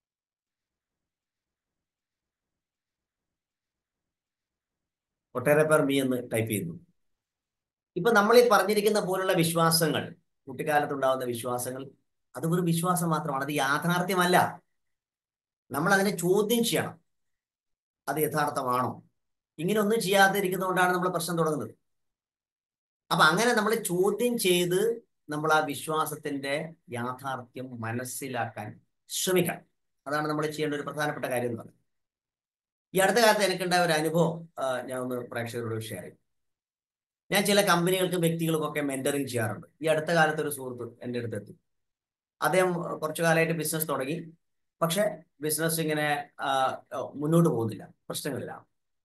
ഒട്ടേറെ പേർ മീ എന്ന് ടൈപ്പ് ചെയ്യുന്നു ഇപ്പൊ നമ്മൾ ഈ പറഞ്ഞിരിക്കുന്ന പോലുള്ള വിശ്വാസങ്ങൾ കുട്ടിക്കാലത്തുണ്ടാവുന്ന വിശ്വാസങ്ങൾ അത് ഒരു വിശ്വാസം മാത്രമാണ് അത് യാഥാർത്ഥ്യമല്ല നമ്മൾ അതിനെ ചോദ്യം ചെയ്യണം അത് യഥാർത്ഥമാണോ ഇങ്ങനെ ഒന്നും ചെയ്യാതിരിക്കുന്നതുകൊണ്ടാണ് നമ്മൾ പ്രശ്നം തുടങ്ങുന്നത് അപ്പൊ അങ്ങനെ നമ്മൾ ചോദ്യം ചെയ്ത് നമ്മൾ ആ വിശ്വാസത്തിന്റെ യാഥാർത്ഥ്യം മനസ്സിലാക്കാൻ ശ്രമിക്കണം അതാണ് നമ്മൾ ചെയ്യേണ്ട ഒരു പ്രധാനപ്പെട്ട കാര്യം എന്ന് പറയുന്നത് ഈ അടുത്ത കാലത്ത് എനിക്കുണ്ടായ ഒരു അനുഭവം ഞാൻ ഒന്ന് പ്രേക്ഷകരോട് ഷെയർ ചെയ്യും ഞാൻ ചില കമ്പനികൾക്കും വ്യക്തികൾക്കൊക്കെ മെന്ററിങ് ചെയ്യാറുണ്ട് ഈ അടുത്ത കാലത്ത് ഒരു സുഹൃത്ത് എൻ്റെ അടുത്ത് എത്തി അദ്ദേഹം കുറച്ചു കാലമായിട്ട് ബിസിനസ് തുടങ്ങി പക്ഷെ ബിസിനസ് ഇങ്ങനെ മുന്നോട്ട് പോകുന്നില്ല പ്രശ്നങ്ങളിലാണ്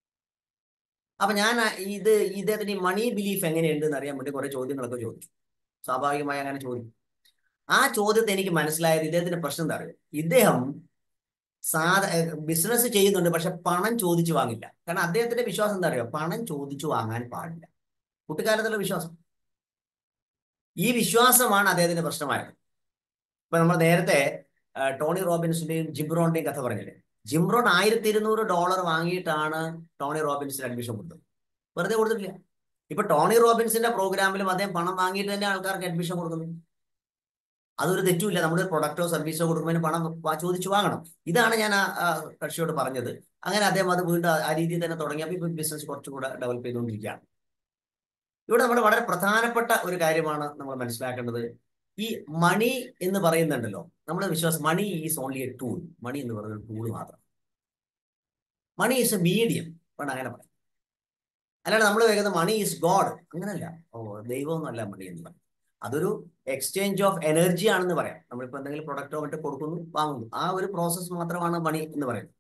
അപ്പൊ ഞാൻ ഇത് ഇദ്ദേഹത്തിന് ഈ മണി ബിലീഫ് എങ്ങനെയുണ്ട് എന്ന് അറിയാൻ വേണ്ടി കുറെ ചോദ്യങ്ങളൊക്കെ ചോദിച്ചു സ്വാഭാവികമായി അങ്ങനെ ചോദിക്കും ആ ചോദ്യത്തെ എനിക്ക് മനസ്സിലായത് ഇദ്ദേഹത്തിന്റെ പ്രശ്നം എന്താ അറിയോ ഇദ്ദേഹം സാധ ബിസിനസ് ചെയ്യുന്നുണ്ട് പക്ഷെ പണം ചോദിച്ചു വാങ്ങില്ല കാരണം അദ്ദേഹത്തിന്റെ വിശ്വാസം എന്താ അറിയോ പണം ചോദിച്ചു വാങ്ങാൻ പാടില്ല കുട്ടിക്കാലത്തുള്ള വിശ്വാസം ഈ വിശ്വാസമാണ് അദ്ദേഹത്തിന്റെ പ്രശ്നമായത് ഇപ്പൊ നമ്മൾ നേരത്തെ ടോണി റോബിൻസിന്റെയും ജിംറോണിന്റെയും കഥ പറഞ്ഞില്ലേ ജിംറോൺ ആയിരത്തി ഇരുന്നൂറ് ഡോളർ വാങ്ങിയിട്ടാണ് ടോണി റോബിൻസിന് അഡ്മിഷൻ കൊടുത്തത് വെറുതെ കൊടുത്തിട്ടില്ല ഇപ്പൊ ടോണി റോബിൻസിന്റെ പ്രോഗ്രാമിലും അദ്ദേഹം പണം വാങ്ങിയിട്ട് തന്നെ ആൾക്കാർക്ക് അഡ്മിഷൻ കൊടുക്കുന്നു അതൊരു തെറ്റുമില്ല നമ്മുടെ പ്രൊഡക്റ്റോ സർവീസോ കൊടുക്കുമ്പോൾ പണം ചോദിച്ചു വാങ്ങണം ഇതാണ് ഞാൻ ആ കക്ഷിയോട് പറഞ്ഞത് അങ്ങനെ അദ്ദേഹം അത് വീണ്ടും ആ രീതിയിൽ തന്നെ തുടങ്ങിയപ്പോൾ ഇപ്പൊ ബിസിനസ് കുറച്ചുകൂടെ ഡെവലപ്പ് ചെയ്തുകൊണ്ടിരിക്കുകയാണ് ഇവിടെ നമ്മുടെ വളരെ പ്രധാനപ്പെട്ട ഒരു കാര്യമാണ് നമ്മൾ മനസ്സിലാക്കേണ്ടത് ഈ മണി എന്ന് പറയുന്നുണ്ടല്ലോ നമ്മുടെ വിശ്വാസം money is only a tool money എന്ന് പറയുന്ന ഒരു ടൂൾ മാത്രം മണി ഈസ് എ മീഡിയം വേണം അങ്ങനെ പറയാം അല്ലാണ്ട് നമ്മൾ വേഗം മണി ഈസ് ഗോഡ് അങ്ങനല്ല ഓ ദൈവമൊന്നുമല്ല മണി എന്ന് പറയും അതൊരു എക്സ്ചേഞ്ച് ഓഫ് എനർജി ആണെന്ന് പറയാം നമ്മളിപ്പോൾ എന്തെങ്കിലും പ്രൊഡക്റ്റോ മറ്റോ കൊടുക്കുന്നു വാങ്ങുന്നു ആ ഒരു പ്രോസസ്സ് മാത്രമാണ് മണി എന്ന് പറയുന്നത്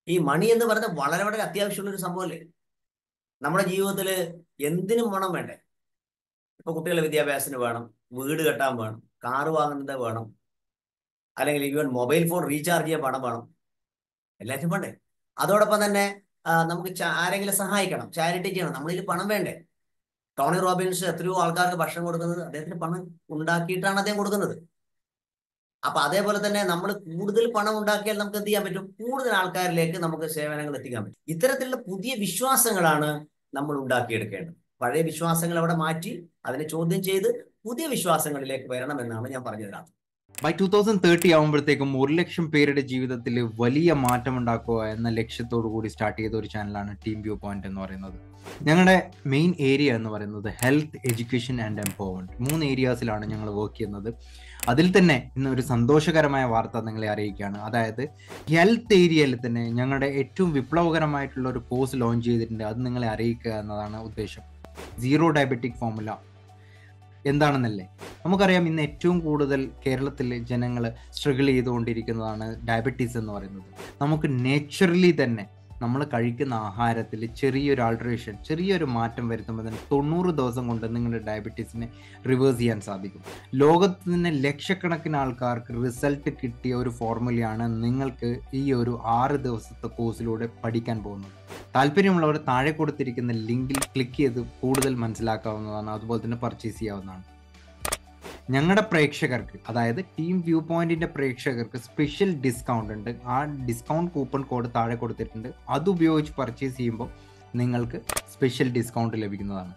ഈ മണി എന്ന് പറയുന്നത് വളരെ വളരെ അത്യാവശ്യമുള്ള ഒരു സംഭവമല്ലേ നമ്മുടെ ജീവിതത്തിൽ എന്തിനും പണം വേണ്ടേ ഇപ്പൊ കുട്ടികളുടെ വിദ്യാഭ്യാസത്തിന് വേണം വീട് കെട്ടാൻ വേണം കാറ് വാങ്ങുന്നത് വേണം അല്ലെങ്കിൽ ഈവൻ മൊബൈൽ ഫോൺ റീചാർജ് ചെയ്യാൻ പണം വേണം എല്ലാത്തിനും വേണ്ടേ അതോടൊപ്പം തന്നെ ആ, നമുക്ക് ച- ആരെങ്കിലും സഹായിക്കണം ചാരിറ്റി ചെയ്യണം നമ്മളിൽ പണം വേണ്ടേ ടോണി റോബിൻസ് എത്രയോ ആൾക്കാർക്ക് ഭക്ഷണം കൊടുക്കുന്നത് അദ്ദേഹത്തിന് പണം ഉണ്ടാക്കിയിട്ടാണ് അദ്ദേഹം കൊടുക്കുന്നത് അപ്പൊ അതേപോലെ തന്നെ നമ്മൾ കൂടുതൽ പണം ഉണ്ടാക്കിയാൽ നമുക്ക് എന്ത് ചെയ്യാൻ പറ്റും കൂടുതൽ ആൾക്കാരിലേക്ക് നമുക്ക് സേവനങ്ങൾ എത്തിക്കാൻ പറ്റും ഇത്തരത്തിലുള്ള പുതിയ വിശ്വാസങ്ങളാണ് നമ്മൾ ഉണ്ടാക്കിയെടുക്കേണ്ടത് പഴയ വിശ്വാസങ്ങൾ അവിടെ മാറ്റി അതിനെ ചോദ്യം ചെയ്ത് പുതിയ വിശ്വാസങ്ങളിലേക്ക് വരണമെന്നാണ് ഞാൻ പറഞ്ഞു തരാം ബൈ ടൂ തൗസൻഡ് തേർട്ടി ആകുമ്പോഴത്തേക്കും ഒരു ലക്ഷം പേരുടെ ജീവിതത്തിൽ വലിയ മാറ്റം ഉണ്ടാക്കുക എന്ന ലക്ഷ്യത്തോടു കൂടി സ്റ്റാർട്ട് ചെയ്ത ഒരു ചാനലാണ് ടീം വ്യൂ പോയിന്റ് എന്ന് പറയുന്നത് ഞങ്ങളുടെ മെയിൻ ഏരിയ എന്ന് പറയുന്നത് ഹെൽത്ത് എഡ്യൂക്കേഷൻ ആൻഡ് എംപവർമെന്റ് മൂന്ന് ഏരിയാസിലാണ് ഞങ്ങൾ വർക്ക് ചെയ്യുന്നത് അതിൽ തന്നെ ഇന്ന് ഒരു സന്തോഷകരമായ വാർത്ത നിങ്ങളെ അറിയിക്കുകയാണ് അതായത് ഹെൽത്ത് ഏരിയയിൽ തന്നെ ഞങ്ങളുടെ ഏറ്റവും വിപ്ലവകരമായിട്ടുള്ള ഒരു കോഴ്സ് ലോഞ്ച് ചെയ്തിട്ടുണ്ട് അത് നിങ്ങളെ അറിയിക്കുക എന്നതാണ് ഉദ്ദേശം സീറോ ഡയബറ്റിക് ഫോർമുല എന്താണെന്നല്ലേ നമുക്കറിയാം ഇന്ന് ഏറ്റവും കൂടുതൽ കേരളത്തിലെ ജനങ്ങൾ സ്ട്രഗിൾ ചെയ്തുകൊണ്ടിരിക്കുന്നതാണ് ഡയബറ്റീസ് എന്ന് പറയുന്നത് നമുക്ക് നേച്ചുറലി തന്നെ നമ്മൾ കഴിക്കുന്ന ആഹാരത്തിൽ ചെറിയൊരു ആൾട്രേഷൻ ചെറിയൊരു മാറ്റം വരുത്തുമ്പോൾ തന്നെ തൊണ്ണൂറ് ദിവസം കൊണ്ട് നിങ്ങളുടെ ഡയബറ്റീസിനെ റിവേഴ്സ് ചെയ്യാൻ സാധിക്കും ലോകത്ത് തന്നെ ലക്ഷക്കണക്കിന് ആൾക്കാർക്ക് റിസൾട്ട് കിട്ടിയ ഒരു ഫോർമുലയാണ് നിങ്ങൾക്ക് ഈ ഒരു ആറ് ദിവസത്തെ കോഴ്സിലൂടെ പഠിക്കാൻ പോകുന്നത് താല്പര്യമുള്ളവർ താഴെ കൊടുത്തിരിക്കുന്ന ലിങ്കിൽ ക്ലിക്ക് ചെയ്ത് കൂടുതൽ മനസ്സിലാക്കാവുന്നതാണ് അതുപോലെ തന്നെ പർച്ചേസ് ചെയ്യാവുന്നതാണ് ഞങ്ങളുടെ പ്രേക്ഷകർക്ക് അതായത് ടീം വ്യൂ പോയിന്റിന്റെ പ്രേക്ഷകർക്ക് സ്പെഷ്യൽ ഡിസ്കൗണ്ട് ഉണ്ട് ആ ഡിസ്കൗണ്ട് കൂപ്പൺ കോഡ് താഴെ കൊടുത്തിട്ടുണ്ട് അത് ഉപയോഗിച്ച് പർച്ചേസ് ചെയ്യുമ്പോൾ നിങ്ങൾക്ക് സ്പെഷ്യൽ ഡിസ്കൗണ്ട് ലഭിക്കുന്നതാണ്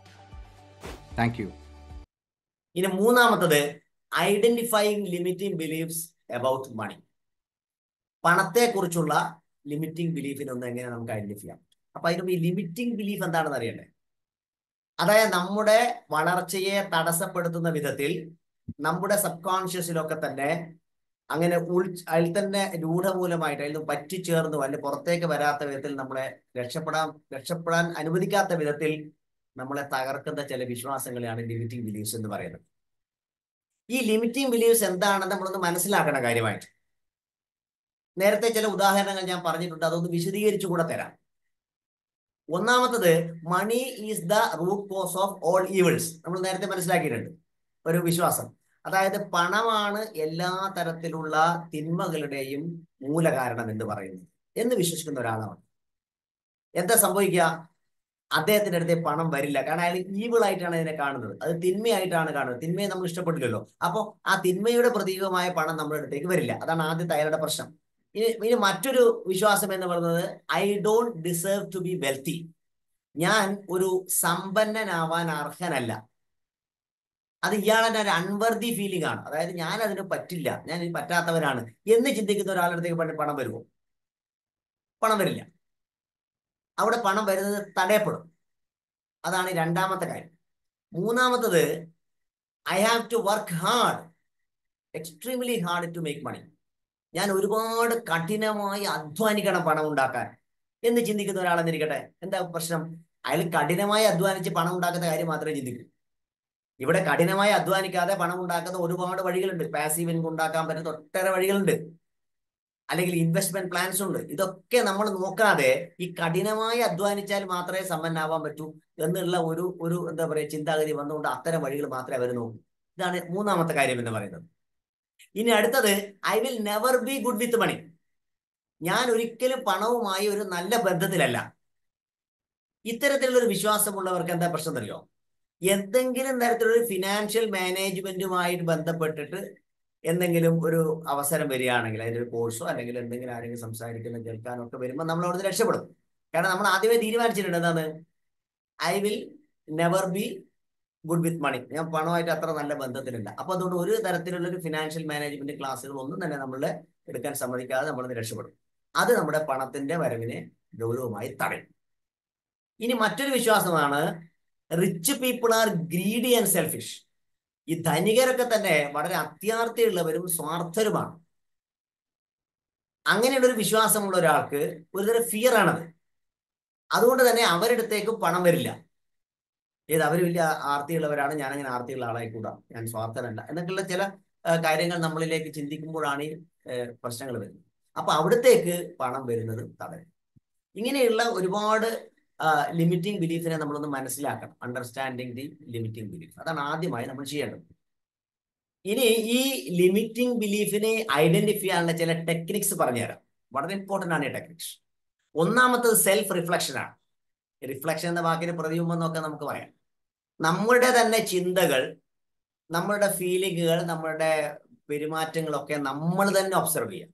താങ്ക് യു ഇനി മൂന്നാമത്തത് identifying limiting beliefs about money പണത്തെക്കുറിച്ചുള്ള ലിമിറ്റിംഗ് ബിലീഫിനെ ഒന്ന് എങ്ങനെ നമുക്ക് ഐഡന്റിഫൈ ചെയ്യാം അപ്പൊ അതിന് ഈ ലിമിറ്റിംഗ് ബിലീഫ് എന്താണെന്ന് അറിയണ്ടേ അതായത് നമ്മുടെ വളർച്ചയെ തടസ്സപ്പെടുത്തുന്ന വിധത്തിൽ നമ്മുടെ സബ് കോൺഷ്യസിലൊക്കെ തന്നെ അങ്ങനെ ഉൾ അതിൽ തന്നെ രൂഢമൂലമായിട്ട് അതിൽ നിന്ന് പറ്റിച്ചേർന്നു അല്ലെങ്കിൽ പുറത്തേക്ക് വരാത്ത വിധത്തിൽ നമ്മളെ രക്ഷപ്പെടാൻ രക്ഷപ്പെടാൻ അനുവദിക്കാത്ത വിധത്തിൽ നമ്മളെ തകർക്കുന്ന ചില വിശ്വാസങ്ങളെയാണ് ലിമിറ്റിംഗ് ബിലീഫ്സ് എന്ന് പറയുന്നത് ഈ ലിമിറ്റിംഗ് ബിലീഫ്സ് എന്താണെന്ന് നമ്മളൊന്ന് മനസ്സിലാക്കണം കാര്യമായിട്ട് നേരത്തെ ചില ഉദാഹരണങ്ങൾ ഞാൻ പറഞ്ഞിട്ടുണ്ട് അതൊന്ന് വിശദീകരിച്ചു കൂടെ തരാം ഒന്നാമത്തത് money is the root cause of all evils നമ്മൾ നേരത്തെ മനസ്സിലാക്കിയിട്ടുണ്ട് ഒരു വിശ്വാസം അതായത് പണമാണ് എല്ലാ തരത്തിലുള്ള തിന്മകളുടെയും മൂലകാരണം എന്ന് പറയുന്നത് എന്ന് വിശ്വസിക്കുന്ന ഒരാളാണ് എന്താ സംഭവിക്കുക അദ്ദേഹത്തിന്റെ അടുത്ത് പണം വരില്ല കാരണം അയാൾ ഈവിൾ ആയിട്ടാണ് ഇതിനെ കാണുന്നത് അത് തിന്മയായിട്ടാണ് കാണുന്നത് തിന്മയെ നമ്മൾ ഇഷ്ടപ്പെട്ടില്ലല്ലോ അപ്പോൾ ആ തിന്മയുടെ പ്രതീകമായ പണം നമ്മുടെ അടുത്തേക്ക് വരില്ല അതാണ് ആദ്യത്തെ അയാളുടെ പ്രശ്നം ഇനി ഇനി മറ്റൊരു വിശ്വാസം എന്ന് പറയുന്നത് I don't deserve to be wealthy ഞാൻ ഒരു സമ്പന്നനാവാൻ അർഹനല്ല അത് ഇയാളെ ഒരു അൺവർതി ഫീലിംഗ് ആണ് അതായത് ഞാൻ അതിന് പറ്റില്ല ഞാൻ ഇതിന് പറ്റാത്തവരാണ് എന്ന് ചിന്തിക്കുന്ന ഒരാളുടെ അടുത്തേക്ക് പണ്ട് പണം വരുമോ പണം വരില്ല അവിടെ പണം വരുന്നത് തടയപ്പെടും അതാണ് രണ്ടാമത്തെ കാര്യം മൂന്നാമത്തത് I have to work hard extremely hard to make money ഞാൻ ഒരുപാട് കഠിനമായി അധ്വാനിക്കണം പണം ഉണ്ടാക്കാൻ എന്ന് ചിന്തിക്കുന്ന ഒരാളെന്നിരിക്കട്ടെ എന്താ പ്രശ്നം അയാൾ കഠിനമായി അധ്വാനിച്ച് പണം ഉണ്ടാക്കുന്ന കാര്യം മാത്രമേ ചിന്തിക്കൂ ഇവിടെ കഠിനമായി അധ്വാനിക്കാതെ പണം ഉണ്ടാക്കുന്ന ഒരുപാട് വഴികളുണ്ട് പാസീവ് ഇൻകം ഉണ്ടാക്കാൻ പറ്റുന്ന ഒട്ടേറെ വഴികളുണ്ട് അല്ലെങ്കിൽ ഇൻവെസ്റ്റ്മെന്റ് പ്ലാൻസ് ഉണ്ട് ഇതൊക്കെ നമ്മൾ നോക്കാതെ ഈ കഠിനമായി അധ്വാനിച്ചാൽ മാത്രമേ സമ്പന്നാവാൻ പറ്റൂ എന്നുള്ള ഒരു ഒരു എന്താ പറയുക ചിന്താഗതി വന്നുകൊണ്ട് അത്തരം വഴികൾ മാത്രമേ അവർ നോക്കൂ ഇതാണ് മൂന്നാമത്തെ കാര്യം എന്ന് പറയുന്നത് ഇനി അടുത്തത് I will never be good with money ഞാൻ ഒരിക്കലും പണവുമായി ഒരു നല്ല ബന്ധത്തിലല്ല ഇത്തരത്തിലുള്ള ഒരു വിശ്വാസമുള്ളവർക്ക് എന്താ പ്രശ്നം അറിയോ എന്തെങ്കിലും തരത്തിലുള്ള ഫിനാൻഷ്യൽ മാനേജ്മെന്റുമായിട്ട് ബന്ധപ്പെട്ടിട്ട് എന്തെങ്കിലും ഒരു അവസരം വരികയാണെങ്കിൽ അതിന്റെ ഒരു കോഴ്സോ അല്ലെങ്കിൽ എന്തെങ്കിലും ആരെങ്കിലും സംസാരിക്കുന്ന കേൾക്കാനോ ഒക്കെ വരുമ്പോൾ നമ്മൾ അവിടുന്ന് രക്ഷപ്പെടും കാരണം നമ്മൾ ആദ്യമേ തീരുമാനിച്ചിട്ടുണ്ട് എന്താണ് I will never be good with money ഞാൻ പണമായിട്ട് അത്ര നല്ല ബന്ധത്തിലില്ല അപ്പൊ അതുകൊണ്ട് ഒരു തരത്തിലുള്ള ഒരു ഫിനാൻഷ്യൽ മാനേജ്മെന്റ് ക്ലാസ്സുകൾ ഒന്നും തന്നെ നമ്മൾ എടുക്കാൻ സമ്മതിക്കാതെ നമ്മൾ രക്ഷപ്പെടും അത് നമ്മുടെ പണത്തിന്റെ വരവിനെ ഗൗരവമായി തടയും ഇനി മറ്റൊരു വിശ്വാസമാണ് rich people are greedy and selfish ഈ ധനികരൊക്കെ തന്നെ വളരെ അത്യാർത്ഥിയുള്ളവരും സ്വാർത്ഥരുമാണ് അങ്ങനെയുള്ള ഒരു വിശ്വാസമുള്ള ഒരാൾക്ക് ഒരുതരം ഫിയർ ആണത് അതുകൊണ്ട് തന്നെ അവരടുത്തേക്ക് പണം വരില്ല ഏത് അവർ വലിയ ആർത്തിയുള്ളവരാണ് ഞാൻ അങ്ങനെ ആർത്തിയുള്ള ആളായിക്കൂടാ ഞാൻ സ്വാർത്ഥനല്ല എന്നൊക്കെയുള്ള ചില കാര്യങ്ങൾ നമ്മളിലേക്ക് ചിന്തിക്കുമ്പോഴാണ് ഈ പ്രശ്നങ്ങൾ വരുന്നത് അപ്പൊ അവിടത്തേക്ക് പണം വരുന്നത് തടയും ഇങ്ങനെയുള്ള ഒരുപാട് ലിമിറ്റിംഗ് ബിലീഫിനെ നമ്മളൊന്ന് മനസ്സിലാക്കണം അണ്ടർസ്റ്റാൻഡിങ് ദി ലിമിറ്റിംഗ് ബിലീഫ് അതാണ് ആദ്യമായി നമ്മൾ ചെയ്യേണ്ടത് ഇനി ഈ ലിമിറ്റിംഗ് ബിലീഫിനെ ഐഡന്റിഫൈ ചെയ്യാനുള്ള ചില ടെക്നിക്സ് പറഞ്ഞുതരാം വളരെ ഇമ്പോർട്ടൻ്റ് ആണ് ഈ ടെക്നിക്സ് ഒന്നാമത്തത് സെൽഫ് റിഫ്ലക്ഷൻ ആണ് റിഫ്ലക്ഷൻ എന്ന വാക്കിന് പ്രതിബിംബം എന്നൊക്കെ നമുക്ക് പറയാം നമ്മുടെ തന്നെ ചിന്തകൾ നമ്മളുടെ ഫീലിങ്ങുകൾ നമ്മളുടെ പെരുമാറ്റങ്ങളൊക്കെ നമ്മൾ തന്നെ ഒബ്സർവ് ചെയ്യാം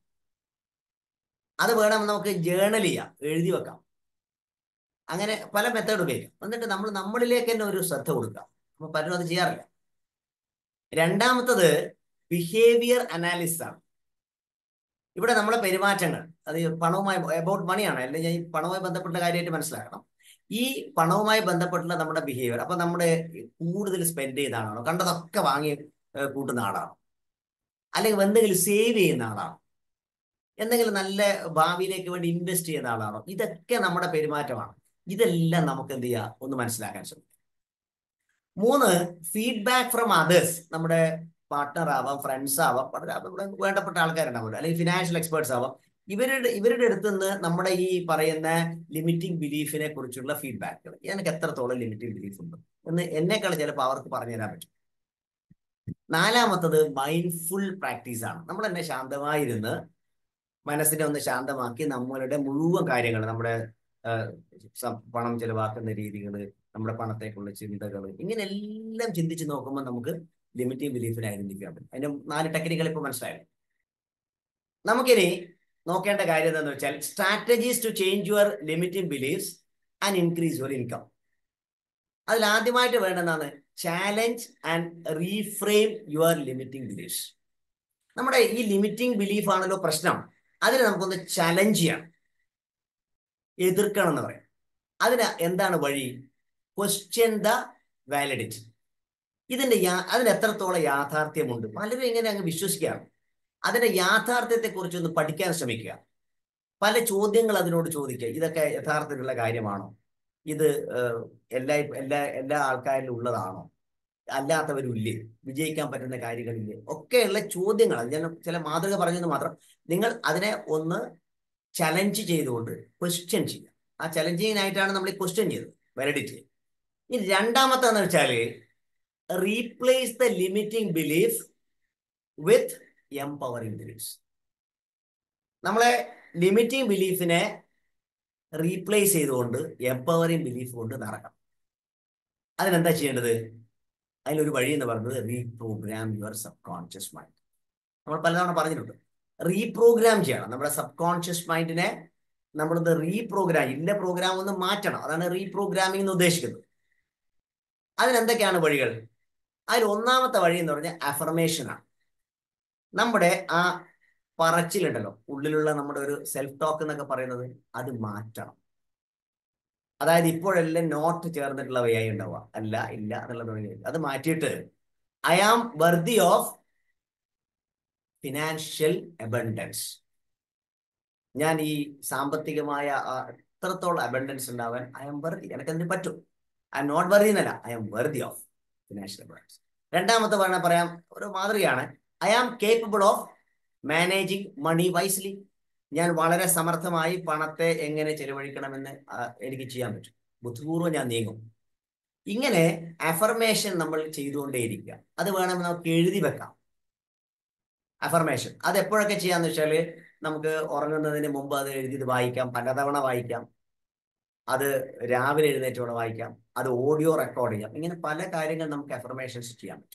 അത് വേണം നമുക്ക് ജേണൽ ചെയ്യാം എഴുതി വെക്കാം അങ്ങനെ പല മെത്തേഡ് ഉപയോഗിക്കാം എന്നിട്ട് നമ്മൾ നമ്മളിലേക്ക് തന്നെ ഒരു ശ്രദ്ധ കൊടുക്കാം നമ്മൾ പലരും അത് ചെയ്യാറില്ല രണ്ടാമത്തത് ബിഹേവിയർ അനാലിസിസ് ആണ് ഇവിടെ നമ്മളെ പെരുമാറ്റങ്ങൾ അത് പണവുമായി അബൌട്ട് മണിയാണ് അല്ലെങ്കിൽ ഈ പണവുമായി ബന്ധപ്പെട്ട കാര്യമായിട്ട് മനസ്സിലാക്കണം ഈ പണവുമായി ബന്ധപ്പെട്ടുള്ള നമ്മുടെ ബിഹേവിയർ അപ്പൊ നമ്മുടെ കൂടുതൽ സ്പെൻഡ് ചെയ്യുന്ന ആളാണോ കണ്ടതൊക്കെ വാങ്ങി കൂട്ടുന്ന ആളാണോ അല്ലെങ്കിൽ എന്തെങ്കിലും സേവ് ചെയ്യുന്ന ആളാണോ എന്തെങ്കിലും നല്ല ഭാവിയിലേക്ക് വേണ്ടി ഇൻവെസ്റ്റ് ചെയ്യുന്ന ആളാണോ ഇതൊക്കെ നമ്മുടെ പെരുമാറ്റമാണ് ഇതെല്ലാം നമുക്ക് എന്ത് ചെയ്യാം ഒന്ന് മനസ്സിലാക്കാൻ ശ്രമിക്കാം മൂന്ന് ഫീഡ്ബാക്ക് ഫ്രം അതേഴ്സ് നമ്മുടെ പാർട്ട്ണർ ആവാം ഫ്രണ്ട്സ് ആവാം വളരെ നമ്മുടെ വേണ്ടപ്പെട്ട ആൾക്കാരുണ്ടാവുമല്ലോ അല്ലെങ്കിൽ ഫിനാൻഷ്യൽ എക്സ്പേർട്സ് ആവാം ഇവരുടെ ഇവരുടെ അടുത്ത് നിന്ന് നമ്മുടെ ഈ പറയുന്ന ലിമിറ്റിംഗ് ബിലീഫിനെ കുറിച്ചുള്ള ഫീഡ്ബാക്കുകൾ എനിക്ക് എത്രത്തോളം ലിമിറ്റിംഗ് ബിലീഫ് ഉണ്ട് എന്ന് എന്നെക്കാൾ ചിലപ്പോൾ അവർക്ക് പറഞ്ഞു തരാൻ പറ്റും നാലാമത്തത് മൈൻഡ്ഫുൾ പ്രാക്ടീസ് ആണ് നമ്മൾ തന്നെ ശാന്തമായിരുന്ന് മനസ്സിനെ ഒന്ന് ശാന്തമാക്കി നമ്മളുടെ മുഴുവൻ കാര്യങ്ങൾ നമ്മുടെ പണം ചെലവാക്കുന്ന രീതികൾ നമ്മുടെ പണത്തേക്കുള്ള ചിന്തകൾ ഇങ്ങനെ എല്ലാം ചിന്തിച്ച് നോക്കുമ്പോൾ നമുക്ക് ലിമിറ്റിംഗ് ബിലീഫിനെ ഐഡന്റിഫൈ ചെയ്യാൻ പറ്റും അതിന്റെ നാല് ടെക്നിക്കൽ ഇപ്പോൾ മനസ്സിലായത് നമുക്കിനി നോക്കേണ്ട കാര്യം എന്താണെന്ന് വെച്ചാൽ strategies to change your limiting beliefs and increase your income അതിൽ ആദ്യമായിട്ട് വേണ്ടതാണ് challenge and reframe your limiting beliefs നമ്മുടെ ഈ ലിമിറ്റിംഗ് ബിലീഫ് ആണല്ലോ പ്രശ്നം അതിനെ നമുക്കൊന്ന് ചലഞ്ച് ചെയ്യണം എതിർക്കണം എന്ന് പറയാം അതിന് എന്താണ് വഴി ക്വസ്റ്റ്യൻ ദ വാലിഡിറ്റി ഇതിന്റെ അതിന് എത്രത്തോളം യാഥാർത്ഥ്യമുണ്ട് പലരും ഇങ്ങനെ അങ്ങ് വിശ്വസിക്കുകയാണ് അതിന്റെ യാഥാർത്ഥ്യത്തെ കുറിച്ച് ഒന്ന് പഠിക്കാൻ ശ്രമിക്കുക പല ചോദ്യങ്ങൾ അതിനോട് ചോദിക്കുക ഇതൊക്കെ യഥാർത്ഥത്തിലുള്ള കാര്യമാണോ ഇത് എല്ലാ എല്ലാ എല്ലാ ആൾക്കാരിലും ഉള്ളതാണോ അല്ലാത്തവരും ഇല്ലേ വിജയിക്കാൻ പറ്റുന്ന കാര്യങ്ങളില്ലേ ഒക്കെയുള്ള ചോദ്യങ്ങൾ അത് ഞാൻ ചില മാതൃക പറഞ്ഞെന്ന് മാത്രം നിങ്ങൾ അതിനെ ഒന്ന് ചലഞ്ച് ചെയ്തുകൊണ്ട് ക്വസ്റ്റ്യൻ ചെയ്യുക ആ ചലഞ്ചിങ്ങിനായിട്ടാണ് നമ്മൾ ഈ ക്വസ്റ്റ്യൻ ചെയ്തത് വാലിഡിറ്റി ഇനി രണ്ടാമത്തെന്ന് വെച്ചാൽ replace the limiting belief with empowering beliefs നമ്മളെ ലിമിറ്റിംഗ് ബിലീഫിനെ റീപ്ലേസ് ചെയ്തുകൊണ്ട് എംപവറിംഗ് ബിലീഫ് കൊണ്ട് നടക്കണം അതിനെന്താ ചെയ്യേണ്ടത് അതിലൊരു വഴി എന്ന് പറയുന്നത് reprogram your subconscious mind നമ്മൾ പലതവണ പറഞ്ഞിട്ടുണ്ട് റീപ്രോഗ്രാം ചെയ്യണം നമ്മുടെ സബ് കോൺഷ്യസ് മൈൻഡിനെ നമ്മളത് റീപ്രോഗ്രാം ഇന്ന പ്രോഗ്രാം ഒന്ന് മാറ്റണം അതാണ് റീപ്രോഗ്രാമിംഗ് എന്ന് ഉദ്ദേശിക്കുന്നത് അതിനെന്തൊക്കെയാണ് വഴികൾ അതിൽ ഒന്നാമത്തെ വഴി എന്ന് പറഞ്ഞാൽ അഫർമേഷൻ ആണ് നമ്മുടെ ആ പറച്ചിലുണ്ടല്ലോ ഉള്ളിലുള്ള നമ്മുടെ ഒരു സെൽഫ് ടോക്ക് എന്നൊക്കെ പറയുന്നത് അത് മാറ്റണം അതായത് ഇപ്പോഴെല്ലാം നോട്ട് ചേർന്നിട്ടുള്ളവയായി ഉണ്ടാവുക അല്ല ഇല്ല എന്നുള്ള തുടങ്ങി അത് മാറ്റിയിട്ട് I am worthy of financial abundance ഞാൻ ഈ സാമ്പത്തികമായ എത്രത്തോളം അബൻഡൻസ് ഉണ്ടാവാൻ ഐ ആം വർതി എനിക്കതിന് പറ്റും ഐ എം നോട്ട് വർതി എന്നല്ല I am worthy of financial abundance രണ്ടാമത്തെ പറഞ്ഞ പറയാം ഒരു മാതൃകയാണ് I am capable of managing money wisely ഞാൻ വളരെ സമർത്ഥമായി പണത്തെ എങ്ങനെ ചെലവഴിക്കണമെന്ന് എനിക്ക് ചെയ്യാൻ പറ്റും ബുദ്ധിപൂർവ്വം ഞാൻ നീങ്ങും ഇങ്ങനെ അഫർമേഷൻ നമ്മൾ ചെയ്തുകൊണ്ടേയിരിക്കുക അത് വേണമെങ്കിൽ നമുക്ക് എഴുതി വെക്കാം അഫർമേഷൻ അത് എപ്പോഴൊക്കെ ചെയ്യാന്ന് വെച്ചാൽ നമുക്ക് ഉറങ്ങുന്നതിന് മുമ്പ് അത് എഴുതിയത് വായിക്കാം പലതവണ വായിക്കാം അത് രാവിലെ എഴുന്നേറ്റോടെ വായിക്കാം അത് ഓഡിയോ റെക്കോർഡ് ചെയ്യാം ഇങ്ങനെ പല കാര്യങ്ങൾ നമുക്ക് അഫർമേഷൻസ് ചെയ്യാൻ പറ്റും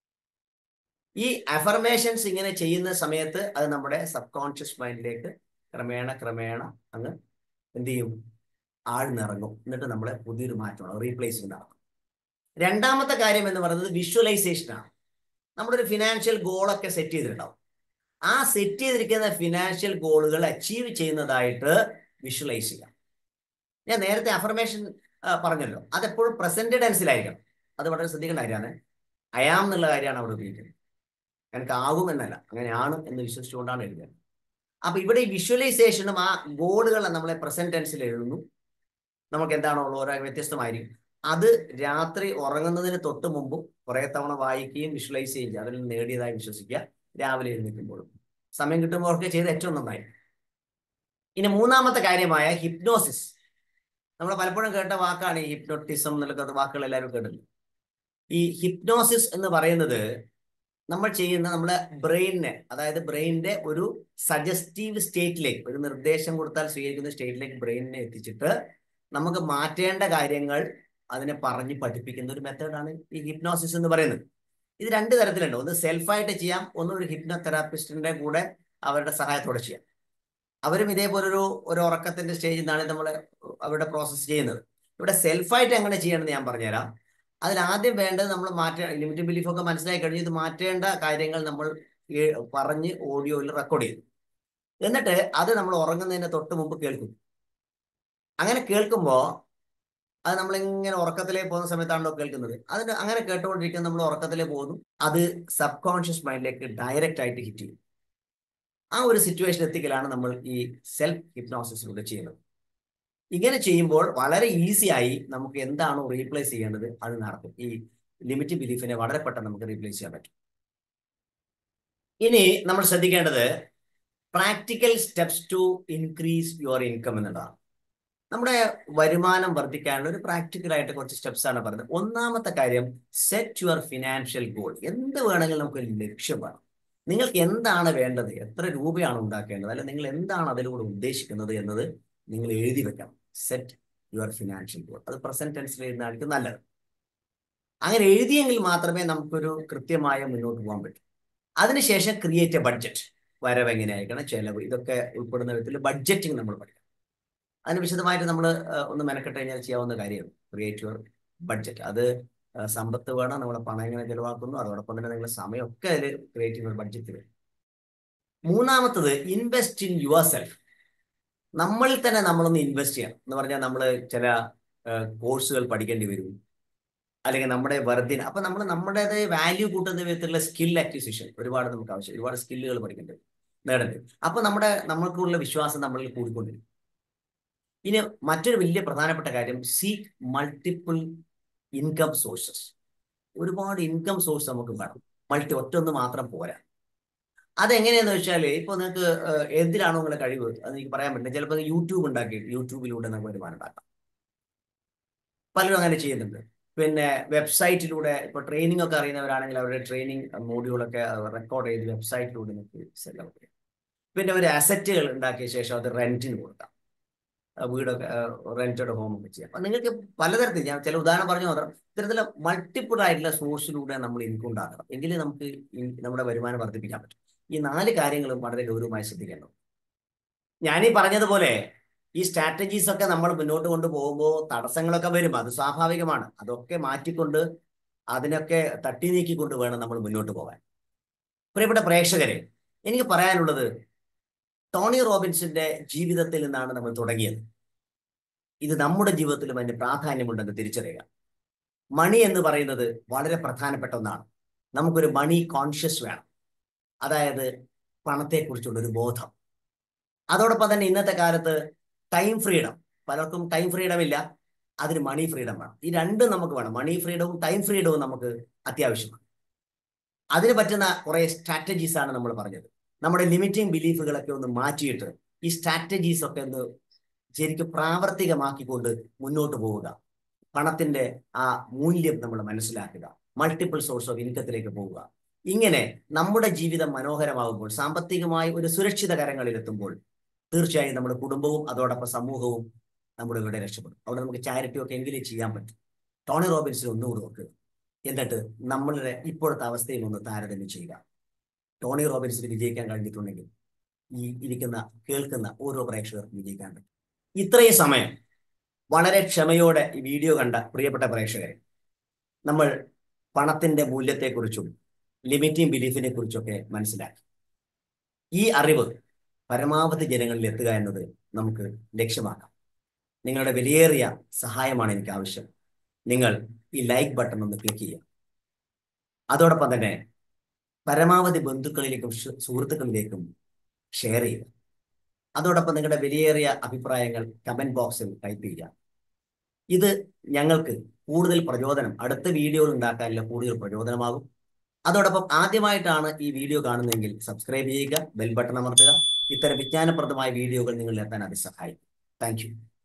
ഈ അഫർമേഷൻസ് ഇങ്ങനെ ചെയ്യുന്ന സമയത്ത് അത് നമ്മുടെ സബ് കോൺഷ്യസ് മൈൻഡിലേക്ക് ക്രമേണ ക്രമേണ അങ്ങ് എന്ത് ചെയ്യും ആഴ്ന്നിറങ്ങും എന്നിട്ട് നമ്മളെ പുതിയൊരു മാറ്റമാണ് റീപ്ലേസ്മെന്റ് നടക്കും രണ്ടാമത്തെ കാര്യം എന്ന് പറയുന്നത് വിഷ്വലൈസേഷൻ ആണ് നമ്മുടെ ഒരു ഫിനാൻഷ്യൽ ഗോളൊക്കെ സെറ്റ് ചെയ്തിട്ടുണ്ടാവും ആ സെറ്റ് ചെയ്തിരിക്കുന്ന ഫിനാൻഷ്യൽ ഗോളുകൾ അച്ചീവ് ചെയ്യുന്നതായിട്ട് വിഷ്വലൈസ് ചെയ്യാം ഞാൻ നേരത്തെ അഫർമേഷൻ പറഞ്ഞല്ലോ അതെപ്പോഴും പ്രസന്റ് ടെൻസിലായിരിക്കണം അത് വളരെ ശ്രദ്ധിക്കേണ്ട കാര്യമാണ് അയാം എന്നുള്ള കാര്യമാണ് അവിടെ ഉപയോഗിക്കുന്നത് എനിക്ക് ആകും എന്നല്ല അങ്ങനെയാണ് എന്ന് വിശ്വസിച്ചുകൊണ്ടാണ് എഴുതുന്നത് അപ്പൊ ഇവിടെ ഈ വിഷ്വലൈസേഷനും ആ ഗോളുകൾ നമ്മളെ പ്രസന്റ് ടെൻസിൽ എഴുതുന്നു നമുക്ക് എന്താണോ ഓരോ വ്യത്യസ്തമായിരിക്കും അത് രാത്രി ഉറങ്ങുന്നതിന് തൊട്ട് മുമ്പും കുറെ തവണ വായിക്കുകയും വിഷ്വലൈസ് ചെയ്യുക അതിൽ നേടിയതായി വിശ്വസിക്കുക രാവിലെ എഴുന്നേൽക്കുമ്പോഴും സമയം കിട്ടുമ്പോൾ ഒക്കെ ചെയ്ത് ഏറ്റവും നന്നായി ഇനി മൂന്നാമത്തെ കാര്യമായ ഹിപ്നോസിസ് നമ്മൾ പലപ്പോഴും കേട്ട വാക്കാണ് ഈ ഹിപ്നോട്ടിസം എന്നുള്ള വാക്കുകൾ എല്ലാവരും കേട്ടിട്ടുണ്ട് ഈ ഹിപ്നോസിസ് എന്ന് പറയുന്നത് നമ്മൾ ചെയ്യുന്ന നമ്മുടെ ബ്രെയിനിനെ അതായത് ബ്രെയിനിന്റെ ഒരു സജസ്റ്റീവ് സ്റ്റേറ്റിലേക്ക് ഒരു നിർദ്ദേശം കൊടുത്താൽ സ്വീകരിക്കുന്ന സ്റ്റേറ്റിലേക്ക് ബ്രെയിനിനെ എത്തിച്ചിട്ട് നമുക്ക് മാറ്റേണ്ട കാര്യങ്ങൾ അതിനെ പറഞ്ഞ് പഠിപ്പിക്കുന്ന ഒരു മെത്തേഡാണ് ഈ ഹിപ്നോസിസ് എന്ന് പറയുന്നത് ഇത് രണ്ട് തരത്തിലുണ്ട് ഒന്ന് സെൽഫായിട്ട് ചെയ്യാം ഒന്ന് ഒരു ഹിപ്നോതെറാപ്പിസ്റ്റിന്റെ കൂടെ അവരുടെ സഹായത്തോടെ ചെയ്യാം അവരും ഇതേപോലൊരു ഒരു ഉറക്കത്തിന്റെ സ്റ്റേജിൽ നിന്നാണ് നമ്മൾ അവരുടെ പ്രോസസ്സ് ചെയ്യുന്നത് ഇവിടെ സെൽഫായിട്ട് എങ്ങനെ ചെയ്യണമെന്ന് ഞാൻ പറഞ്ഞുതരാം അതിൽ ആദ്യം വേണ്ടത് നമ്മൾ മാറ്റ ലിമിറ്റ് ബിലീഫ് ഒക്കെ മനസ്സിലായി കഴിഞ്ഞ് ഇത് മാറ്റേണ്ട കാര്യങ്ങൾ നമ്മൾ പറഞ്ഞ് ഓഡിയോയിൽ റെക്കോർഡ് ചെയ്തു എന്നിട്ട് അത് നമ്മൾ ഉറങ്ങുന്നതിന് തൊട്ട് മുമ്പ് കേൾക്കും അങ്ങനെ കേൾക്കുമ്പോൾ അത് നമ്മളിങ്ങനെ ഉറക്കത്തിലേക്ക് പോകുന്ന സമയത്താണല്ലോ കേൾക്കുന്നത് അതിന് അങ്ങനെ കേട്ടുകൊണ്ടിരിക്കുന്ന നമ്മൾ ഉറക്കത്തിലേക്ക് പോകുന്നു അത് സബ് കോൺഷ്യസ് മൈൻഡിലേക്ക് ഡയറക്റ്റ് ആയിട്ട് ഹിറ്റ് ചെയ്യും ആ ഒരു സിറ്റുവേഷൻ എത്തിക്കലാണ് നമ്മൾ ഈ സെൽഫ് ഹിപ്നോസിസിലൂടെ ചെയ്യുന്നത് ഇങ്ങനെ ചെയ്യുമ്പോൾ വളരെ ഈസി ആയി നമുക്ക് എന്താണോ റീപ്ലേസ് ചെയ്യേണ്ടത് അത് നടക്കും ഈ ലിമിറ്റ് ബിലീഫിനെ വളരെ പെട്ടെന്ന് നമുക്ക് റീപ്ലേസ് ചെയ്യാൻ പറ്റും ഇനി നമ്മൾ ശ്രദ്ധിക്കേണ്ടത് practical steps to increase your income എന്നുള്ളതാണ് നമ്മുടെ വരുമാനം വർദ്ധിക്കാനുള്ള ഒരു പ്രാക്ടിക്കൽ ആയിട്ട് കുറച്ച് സ്റ്റെപ്സ് ആണ് പറയുന്നത് ഒന്നാമത്തെ കാര്യം സെറ്റ് യുവർ ഫിനാൻഷ്യൽ ഗോൾ എന്ത് വേണമെങ്കിലും നമുക്ക് ലക്ഷ്യം വേണം നിങ്ങൾക്ക് എന്താണ് വേണ്ടത് എത്ര രൂപയാണ് ഉണ്ടാക്കേണ്ടത് അല്ലെ നിങ്ങൾ എന്താണ് അതിലൂടെ ഉദ്ദേശിക്കുന്നത് എന്നത് നിങ്ങൾ എഴുതി വെക്കണം സെറ്റ് യുവർ ഫിനാൻഷ്യൽ ഗോൾ അത് പ്രസന്റ് ടെൻസിൽ എഴുതുന്നതായിരിക്കും നല്ലത് അങ്ങനെ എഴുതിയെങ്കിൽ മാത്രമേ നമുക്കൊരു കൃത്യമായ മുന്നോട്ട് പോകാൻ പറ്റൂ അതിനുശേഷം ക്രിയേറ്റ് എ ബഡ്ജറ്റ് വരവ് എങ്ങനെയായിരിക്കണം ചെലവ് ഇതൊക്കെ ഉൾപ്പെടുന്ന വിധത്തിൽ ബഡ്ജറ്റിംഗ് നമ്മൾ പഠിക്കണം അതിന് വിശദമായിട്ട് നമ്മൾ ഒന്ന് മെനക്കെട്ട് കഴിഞ്ഞാൽ ചെയ്യാവുന്ന കാര്യമാണ് ക്രിയേറ്റ് യുവർ ബഡ്ജറ്റ് അത് സമ്പത്ത് വേണം നമ്മുടെ പണം എങ്ങനെ ചെലവാക്കുന്നു അതോടൊപ്പം തന്നെ നിങ്ങളുടെ സമയമൊക്കെ അതിൽ ക്രിയേറ്റ് യുവർ ബഡ്ജറ്റ് വരും മൂന്നാമത്തത് ഇൻവെസ്റ്റ് ഇൻ യുവർ സെൽഫ് നമ്മളിൽ തന്നെ നമ്മളൊന്ന് ഇൻവെസ്റ്റ് ചെയ്യണം എന്ന് പറഞ്ഞാൽ നമ്മൾ ചില കോഴ്സുകൾ പഠിക്കേണ്ടി വരും അല്ലെങ്കിൽ നമ്മുടെ വർദ്ധിന അപ്പൊ നമ്മൾ നമ്മുടേതായ വാല്യൂ കൂട്ടുന്ന വിധത്തിലുള്ള സ്കിൽ അക്വിസിഷൻ ഒരുപാട് നമുക്ക് ആവശ്യം ഒരുപാട് സ്കില്ലുകൾ പഠിക്കേണ്ടി വരും നേടേണ്ടി വരും അപ്പൊ നമ്മുടെ നമ്മൾക്കുള്ള വിശ്വാസം നമ്മളിൽ കൂടിക്കൊണ്ടിരിക്കും ഇനി മറ്റൊരു വലിയ പ്രധാനപ്പെട്ട കാര്യം സീക്ക് മൾട്ടിപ്പിൾ ഇൻകം സോഴ്സസ് ഒരുപാട് ഇൻകം സോഴ്സ് നമുക്ക് വേണം മൾട്ടി ഒറ്റൊന്ന് മാത്രം പോരാ അതെങ്ങനെയാന്ന് വെച്ചാൽ ഇപ്പോൾ നിങ്ങൾക്ക് എന്തിനാണോ നിങ്ങളുടെ കഴിവ് അത് എനിക്ക് പറയാൻ പറ്റില്ല ചിലപ്പോൾ യൂട്യൂബ് ഉണ്ടാക്കി യൂട്യൂബിലൂടെ നമുക്ക് വരുമാനം ഉണ്ടാക്കാം പലരും അങ്ങനെ ചെയ്യുന്നുണ്ട് പിന്നെ വെബ്സൈറ്റിലൂടെ ഇപ്പോൾ ട്രെയിനിങ് ഒക്കെ അറിയുന്നവരാണെങ്കിൽ അവരുടെ ട്രെയിനിങ് മോഡ്യൂളൊക്കെ റെക്കോർഡ് ചെയ്ത് വെബ്സൈറ്റിലൂടെ നിങ്ങൾക്ക് സെൽ ഔട്ട് ചെയ്യാം പിന്നെ ഒരു അസറ്റുകൾ ഉണ്ടാക്കിയ ശേഷം അത് റെന്റിന് കൊടുക്കാം വീടൊക്കെ റെന്റഡ് ഹോം ഒക്കെ ചെയ്യാം അപ്പം നിങ്ങൾക്ക് പലതരത്തിൽ ഞാൻ ചില ഉദാഹരണം പറഞ്ഞു മാത്രം ഇത്തരത്തിലുള്ള മൾട്ടിപ്പിൾ ആയിട്ടുള്ള സോഴ്സിലൂടെ നമ്മൾ ഇൻകം ഉണ്ടാക്കണം എങ്കിലേ നമുക്ക് നമ്മുടെ വരുമാനം വർദ്ധിപ്പിക്കാൻ പറ്റും ഈ നാല് കാര്യങ്ങളും വളരെ ഗൗരവമായി ശ്രദ്ധിക്കേണ്ടത് ഞാനീ പറഞ്ഞതുപോലെ ഈ സ്ട്രാറ്റജീസ് ഒക്കെ നമ്മൾ മുന്നോട്ട് കൊണ്ടുപോകുമ്പോൾ തടസ്സങ്ങളൊക്കെ വരും അത് സ്വാഭാവികമാണ് അതൊക്കെ മാറ്റിക്കൊണ്ട് അതിനൊക്കെ തട്ടി നീക്കിക്കൊണ്ട് വേണം നമ്മൾ മുന്നോട്ട് പോകാൻ പ്രിയപ്പെട്ട പ്രേക്ഷകരെ എനിക്ക് പറയാനുള്ളത് ടോണി റോബിൻസിന്റെ ജീവിതത്തിൽ നിന്നാണ് നമ്മൾ തുടങ്ങിയത് ഇത് നമ്മുടെ ജീവിതത്തിലും അതിന് പ്രാധാന്യമുണ്ടെന്ന് തിരിച്ചറിയുക മണി എന്ന് പറയുന്നത് വളരെ പ്രധാനപ്പെട്ട ഒന്നാണ് നമുക്കൊരു മണി കോൺഷ്യസ് വേണം അതായത് പണത്തെക്കുറിച്ചുള്ള ഒരു ബോധം അതോടൊപ്പം തന്നെ ഇന്നത്തെ കാലത്ത് ടൈം ഫ്രീഡം പലർക്കും ടൈം ഫ്രീഡം ഇല്ല അതിന് മണി ഫ്രീഡം വേണം ഈ രണ്ടും നമുക്ക് വേണം മണി ഫ്രീഡവും ടൈം ഫ്രീഡവും നമുക്ക് അത്യാവശ്യമാണ് അതിന് പറ്റുന്ന കുറെ സ്ട്രാറ്റജീസ് ആണ് നമ്മൾ പറഞ്ഞത് നമ്മുടെ ലിമിറ്റിംഗ് ബിലീഫുകളൊക്കെ ഒന്ന് മാറ്റിയിട്ട് ഈ സ്ട്രാറ്റജീസ് ഒക്കെ ഒന്ന് ശരിക്കും പ്രാവർത്തികമാക്കിക്കൊണ്ട് മുന്നോട്ട് പോവുക പണത്തിന്റെ ആ മൂല്യം നമ്മൾ മനസ്സിലാക്കുക മൾട്ടിപ്പിൾ സോഴ്സ് ഓഫ് ഇൻകത്തിലേക്ക് പോവുക ഇങ്ങനെ നമ്മുടെ ജീവിതം മനോഹരമാകുമ്പോൾ സാമ്പത്തികമായി ഒരു സുരക്ഷിത കരങ്ങളിൽ എത്തുമ്പോൾ തീർച്ചയായും നമ്മുടെ കുടുംബവും അതോടൊപ്പം സമൂഹവും നമ്മുടെ ഇവിടെ രക്ഷപ്പെടും അവിടെ നമുക്ക് ചാരിറ്റി ഒക്കെ എങ്കിലും ചെയ്യാൻ പറ്റും ടോണി റോബിൻസിന് ഒന്നുകൂടി നോക്കുക എന്നിട്ട് നമ്മളുടെ ഇപ്പോഴത്തെ അവസ്ഥയും ഒന്ന് താരതമ്യം ചെയ്യുക ടോണി റോബിൻസിന് വിജയിക്കാൻ കഴിഞ്ഞിട്ടുണ്ടെങ്കിൽ ഈ ഇരിക്കുന്ന കേൾക്കുന്ന ഓരോ പ്രേക്ഷകർക്കും വിജയിക്കാൻ പറ്റും ഇത്രയും സമയം വളരെ ക്ഷമയോടെ ഈ വീഡിയോ കണ്ട പ്രിയപ്പെട്ട പ്രേക്ഷകരെ നമ്മൾ പണത്തിന്റെ മൂല്യത്തെക്കുറിച്ചും ലിമിറ്റിംഗ് ബിലീഫിനെ കുറിച്ചൊക്കെ മനസ്സിലാക്കി ഈ അറിവ് പരമാവധി ജനങ്ങളിൽ എത്തുക എന്നത് നമുക്ക് ലക്ഷ്യമാക്കാം നിങ്ങളുടെ വിലയേറിയ സഹായമാണ് എനിക്ക് ആവശ്യം നിങ്ങൾ ഈ ലൈക്ക് ബട്ടൺ ഒന്ന് ക്ലിക്ക് ചെയ്യുക അതോടൊപ്പം തന്നെ പരമാവധി ബന്ധുക്കളിലേക്കും സുഹൃത്തുക്കളിലേക്കും ഷെയർ ചെയ്യുക അതോടൊപ്പം നിങ്ങളുടെ വിലയേറിയ അഭിപ്രായങ്ങൾ കമന്റ് ബോക്സിൽ ടൈപ്പ് ചെയ്യുക ഇത് ഞങ്ങൾക്ക് കൂടുതൽ പ്രചോദനം അടുത്ത വീഡിയോകൾ ഉണ്ടാക്കാനുള്ള കൂടുതൽ പ്രചോദനമാകും അതോടൊപ്പം ആദ്യമായിട്ടാണ് ഈ വീഡിയോ കാണുന്നതെങ്കിൽ സബ്സ്ക്രൈബ് ചെയ്യുക ബെൽ ബട്ടൺ അമർത്തുക ഇത്തരം വിജ്ഞാനപ്രദമായ വീഡിയോകൾ നിങ്ങളിൽ എത്താൻ അത് സഹായിക്കും താങ്ക് യു